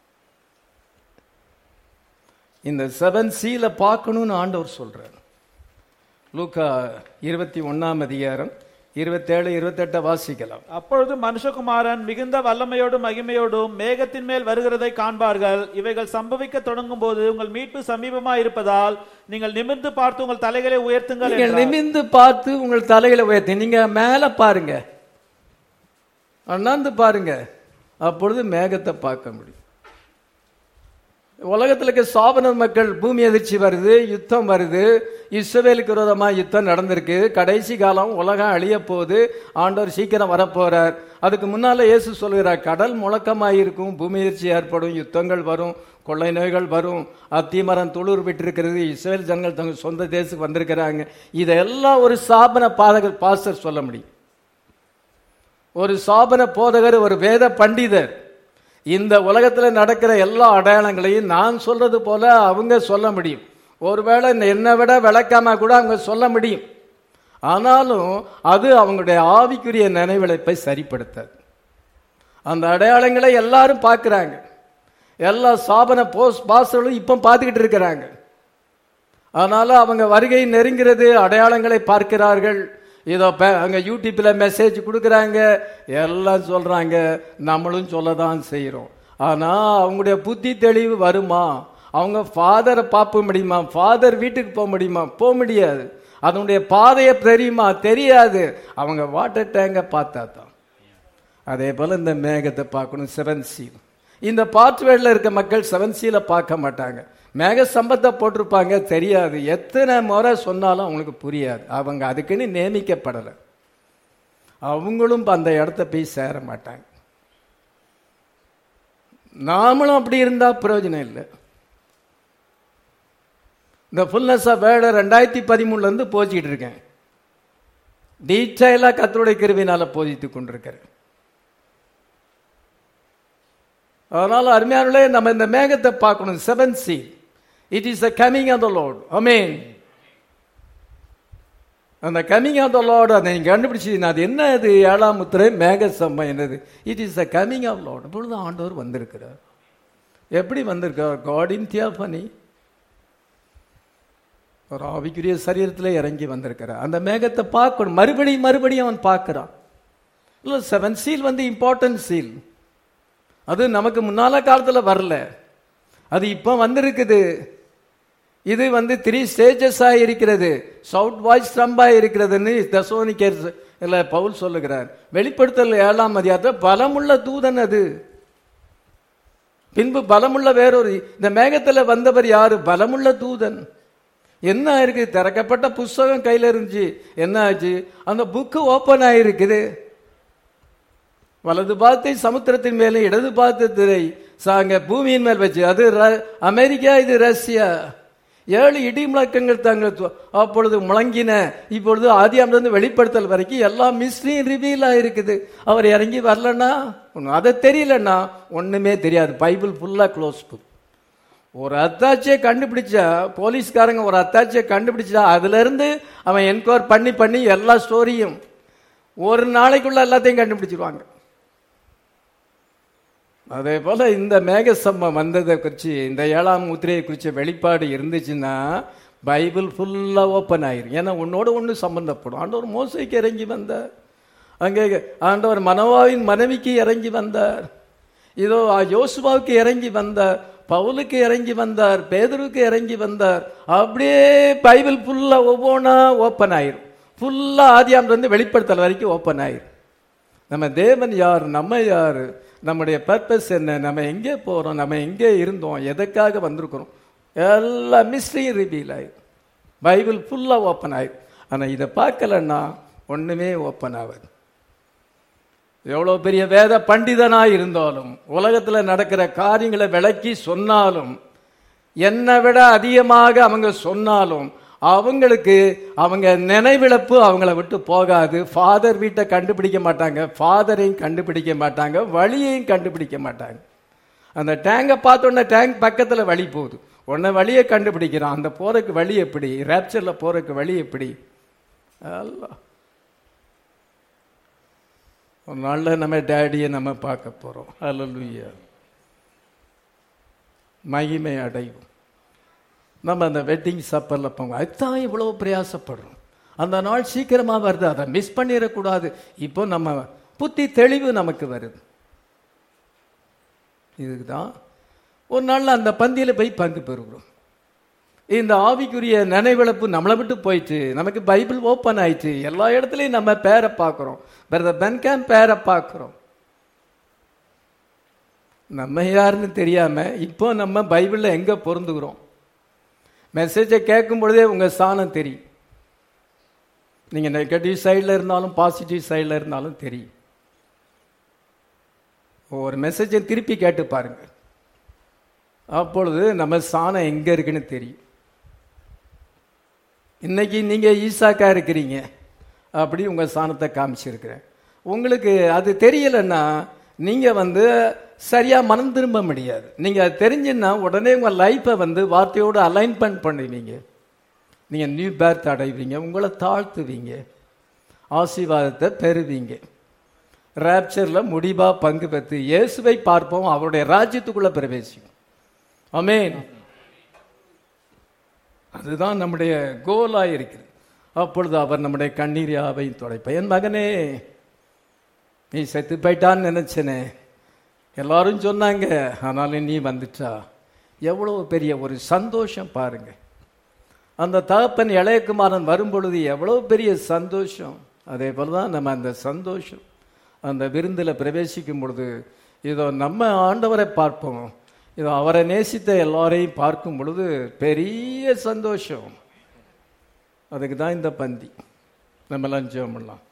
இந்த செவன் சீலை பார்க்கணும்னு ஆண்டவர் சொல்றார் லூக்கா இருபத்தி ஒன்னாம் அதிகாரம் இருபத்தேழு இருபத்தெட்டை வாசிக்கலாம் அப்பொழுது மனுஷகுமாரன் மிகுந்த வல்லமையோடும் மகிமையோடும் மேகத்தின் மேல் வருகிறதை காண்பார்கள் இவைகள் சம்பவிக்க தொடங்கும் போது உங்கள் மீட்பு சமீபமா இருப்பதால் நீங்கள் நிமிர்ந்து பார்த்து உங்கள் தலைகளை உயர்த்துங்கள் நீங்கள் என்றார். நிமிந்து பார்த்து உங்கள் தலைகளை உயர்த்தி நீங்க மேல பாருங்க அண்ணாந்து பாருங்க அப்பொழுது மேகத்தை பார்க்க முடியும் உலகத்தில் இருக்க சாபன மக்கள் பூமி அதிர்ச்சி வருது யுத்தம் வருது இஸ்ரவேலுக்கு விரோதமாக யுத்தம் நடந்திருக்கு கடைசி காலம் உலகம் அழிய போகுது ஆண்டவர் சீக்கிரம் வரப்போறார் அதுக்கு முன்னால இயேசு சொல்கிறார் கடல் முழக்கமாக இருக்கும் பூமி அதிர்ச்சி ஏற்படும் யுத்தங்கள் வரும் கொள்ளை நோய்கள் வரும் அத்திமரம் துளிர் விட்டிருக்கிறது இஸ்ரேல் ஜனங்கள் தங்கள் சொந்த தேசத்துக்கு வந்திருக்கிறாங்க இதெல்லாம் ஒரு சாபன பாதகர் பாஸ்டர் சொல்ல முடியும் ஒரு சாபன போதகர் ஒரு வேத பண்டிதர் இந்த உலகத்தில் நடக்கிற எல்லா அடையாளங்களையும் நான் சொல்றது போல அவங்க சொல்ல முடியும் ஒருவேளை என்னை விட விளக்காம கூட அவங்க சொல்ல முடியும் ஆனாலும் அது அவங்களுடைய ஆவிக்குரிய நினைவிழப்பை சரிப்படுத்தாது அந்த அடையாளங்களை எல்லாரும் பார்க்குறாங்க எல்லா சாபன போஸ் பாஸ்டர்களும் இப்போ பார்த்துக்கிட்டு இருக்கிறாங்க அதனால அவங்க வருகை நெருங்கிறது அடையாளங்களை பார்க்கிறார்கள் இதோ பே- அங்க யூடியூப்ல மெசேஜ் கொடுக்குறாங்க எல்லாம் சொல்றாங்க நம்மளும் சொல்ல தான் செய்கிறோம் ஆனா அவங்களுடைய புத்தி தெளிவு வருமா அவங்க ஃபாதரை பார்க்க முடியுமா ஃபாதர் வீட்டுக்கு போக முடியுமா போக முடியாது அதனுடைய பாதையை தெரியுமா தெரியாது அவங்க வாட்டர் டேங்கை பார்த்தா தான் அதே போல இந்த மேகத்தை பார்க்கணும் செவன் சீல் இந்த பாத்வேல இருக்க மக்கள் செவன் சீலை பார்க்க மாட்டாங்க மேக சம்பத்தை போட்டிருப்பாங்க தெரியாது எத்தனை முறை சொன்னாலும் அவங்களுக்கு புரியாது அவங்க அதுக்குன்னு நியமிக்கப்படலை அவங்களும் அந்த இடத்த போய் சேர மாட்டாங்க நாமளும் அப்படி இருந்தா பிரயோஜனம் இல்லை இந்த ஃபுல்னஸ் ஆஃப் வேர்டை ரெண்டாயிரத்தி பதிமூணுல இருந்து போச்சிக்கிட்டு இருக்கேன் டீட்டெயிலாக கத்தருடைய கிருவினால போதித்து கொண்டிருக்கிறேன் அதனால அருமையானே நம்ம இந்த மேகத்தை பார்க்கணும் seven seal it is the coming of the Lord amen அந்த கமிங் ஆஃப் த லார்ட் அதை நீங்கள் கண்டுபிடிச்சீங்கன்னா அது என்ன அது ஏழாம் முத்திரை மேக சம்பம் என்னது it is the coming of Lord இப்பொழுது ஆண்டவர் வந்திருக்கிறார் எப்படி வந்திருக்கார் காடின் தியாபனி ஒரு ஆவிக்குரிய சரீரத்தில் இறங்கி வந்திருக்கிறார் அந்த மேகத்தை பார்க்கணும் மறுபடியும் மறுபடியும் அவன் பார்க்கிறான் இல்லை செவன் சீல் வந்து இம்பார்ட்டன்ட் சீல் அது நமக்கு முன்னால காலத்தில் வரல அது இப்போ வந்திருக்குது இது வந்து த்ரீ ஸ்டேஜஸாக இருக்கிறது சவுட் வாய்ஸ் ஸ்ட்ரம்பாக இருக்கிறதுன்னு தசோனிக்கர் இல்லை பவுல் சொல்லுகிறார் வெளிப்படுத்தல் ஏழாம் அதிகாரத்தில் பலமுள்ள தூதன் அது பின்பு பலமுள்ள வேறொரு இந்த மேகத்தில் வந்தவர் யாரு பலமுள்ள தூதன் என்ன இருக்கு திறக்கப்பட்ட புஸ்தகம் கையில இருந்துச்சு என்ன ஆச்சு அந்த புக்கு ஓப்பன் ஆயிருக்குது வலது பாத்தை சமுத்திரத்தின் மேலே இடது பாத்தத்திரை சாங்க பூமியின் மேல் வச்சு அது ர- அமெரிக்கா இது ரஷ்யா ஏழு இடி முழக்கங்கள் தாங்கள் து- அப்பொழுது முழங்கின இப்பொழுது ஆதியாமிலிருந்து வெளிப்படுத்தல் வரைக்கும் எல்லா மிஸ்ட்ரியும் ரிவீல் ஆயிருக்குது அவர் இறங்கி வரலன்னா ஒண்ணு- அதை தெரியலன்னா ஒண்ணுமே தெரியாது பைபிள் ஃபுல்லா க்ளோஸ் புக் ஒரு அத்தாட்சியை கண்டுபிடிச்சா போலீஸ்காரங்க ஒரு அத்தாட்சியை கண்டுபிடிச்சா அதுல இருந்து அவன் என்கொயர் பண்ணி பண்ணி எல்லா ஸ்டோரியும் ஒரு நாளைக்குள்ள எல்லாத்தையும் கண்டுபிடிச்சிருவாங்க அதே போல இந்த மேகசம்மம் வந்ததை குறித்து இந்த ஏழாம் முத்திரையை குறித்த வெளிப்பாடு இருந்துச்சுன்னா பைபிள் ஃபுல்லா ஓப்பன் ஆயிரும் ஏன்னா உன்னோட ஒன்று சம்பந்தப்படும் ஆண்டவர் மோசைக்கு இறங்கி வந்தார் அங்கே ஆண்டவர் மனோவாவின் மனைவிக்கு இறங்கி வந்தார் இதோ யோசுவாவுக்கு இறங்கி வந்தார் பவுலுக்கு இறங்கி வந்தார் பேதுருக்கு இறங்கி வந்தார் அப்படியே பைபிள் ஃபுல்லா ஒவ்வொன்றா ஓப்பன் ஆயிரும் ஃபுல்லா ஆதியாம் வந்து வெளிப்படுத்தல் வரைக்கும் ஓப்பன் ஆயிரும் நம்ம தேவன் யார் நம்ம யார் நம்முடைய பர்பஸ் என்ன நம்ம எங்கே போறோம் நம்ம எங்கே இருந்தோம் எதுக்காக வந்திருக்கிறோம் எல்லா மிஸ்ட்ரியும் ரிவீல் ஆயிடும் பைபிள் ஃபுல்லா ஓப்பன் ஆயிடும் ஆனா இதை பார்க்கலன்னா ஒண்ணுமே ஓப்பன் ஆகாது எவ்வளவு பெரிய வேத பண்டிதனா இருந்தாலும் உலகத்துல நடக்கிற காரியங்களை விளக்கி சொன்னாலும் என்னை விட அதிகமாக அவங்க சொன்னாலும் அவங்களுக்கு அவங்க நினைவிழப்பு அவங்கள விட்டு போகாது ஃபாதர் வீட்டை கண்டுபிடிக்க மாட்டாங்க ஃபாதரையும் கண்டுபிடிக்க மாட்டாங்க வழியையும் கண்டுபிடிக்க மாட்டாங்க அந்த டேங்கை பார்த்தோன்னே டேங்க் பக்கத்துல வழி போகுது உடனே வழியை கண்டுபிடிக்கிறான் அந்த போறதுக்கு வழி எப்படி ரேப்சர்ல போறதுக்கு வழி எப்படி எல்லாம் ஒரு நாளில் நம்ம டேடியை நம்ம பார்க்க போறோம் அல்லலுயா மகிமை அடைவோம் நம்ம அந்த வெட்டிங் சப்பரில் போங்க அதுதான் இவ்வளோ பிரயாசப்படுறோம் அந்த நாள் சீக்கிரமா வருது அதை மிஸ் பண்ணிடக்கூடாது இப்போ நம்ம புத்தி தெளிவு நமக்கு வருது இதுக்கு தான் ஒரு நாள்ல அந்த பந்தியில போய் பங்கு பெறுகிறோம் இந்த ஆவிக்குரிய நினைவிழப்பு நம்மளை விட்டு போயிட்டு நமக்கு பைபிள் ஓப்பன் ஆயிடுச்சு எல்லா இடத்துலையும் நம்ம பேரை பார்க்குறோம் பிரதர் பென்கான் பேரை பார்க்குறோம் நம்ம யாருன்னு தெரியாம இப்போ நம்ம பைபிள்ல எங்க பொருந்துகிறோம் மெசேஜை கேட்கும் பொழுதே உங்க ஸ்தானம் தெரியும் நீங்க நெகட்டிவ் சைடில் இருந்தாலும் பாசிட்டிவ் சைடில் இருந்தாலும் தெரியும் ஒரு மெசேஜை திருப்பி கேட்டு பாருங்க அப்பொழுது நம்ம ஸ்தானம் எங்க இருக்குன்னு தெரியும் இன்னைக்கு நீங்க ஈசாக்கா இருக்கிறீங்க அப்படி உங்க ஸ்தானத்தை காமிச்சிருக்கிறேன் உங்களுக்கு அது தெரியலன்னா நீங்க வந்து சரியா மனம் திரும்ப முடியாது நீங்க அது தெரிஞ்சுன்னா உடனே உங்க லைஃப்பை வந்து வார்த்தையோடு அலைன்மெண்ட் பண்ணுவீங்க நீங்க நியூ பேர்த் அடைவீங்க உங்களை தாழ்த்துவீங்க ஆசீர்வாதத்தை பெறுவீங்க ரேப்சர்ல முடிவா பங்கு பெற்று இயேசுவை பார்ப்போம் அவருடைய ராஜ்யத்துக்குள்ள பிரவேசிக்கும் அமேன் அதுதான் நம்முடைய கோலா இருக்குது அப்பொழுது அவர் நம்முடைய கண்ணீர் யாவையும் துடைப்பார் என் மகனே நீ செத்து போயிட்டான்னு நினைச்சனே எல்லாரும் சொன்னாங்க ஆனாலும் நீ வந்துட்டா எவ்வளவு பெரிய ஒரு சந்தோஷம் பாருங்க அந்த தகப்பன் இளையகுமாரன் வரும்பொழுது எவ்வளவு பெரிய சந்தோஷம் அதே போல தான் நம்ம அந்த சந்தோஷம் அந்த விருந்தில் பிரவேசிக்கும் பொழுது இதோ நம்ம ஆண்டவரை பார்ப்போம் இதோ அவரை நேசித்த எல்லாரையும் பார்க்கும் பொழுது பெரிய சந்தோஷம் அதுக்கு தான் இந்த பந்தி நம்ம எல்லாம் ஜெபம் பண்ணலாம்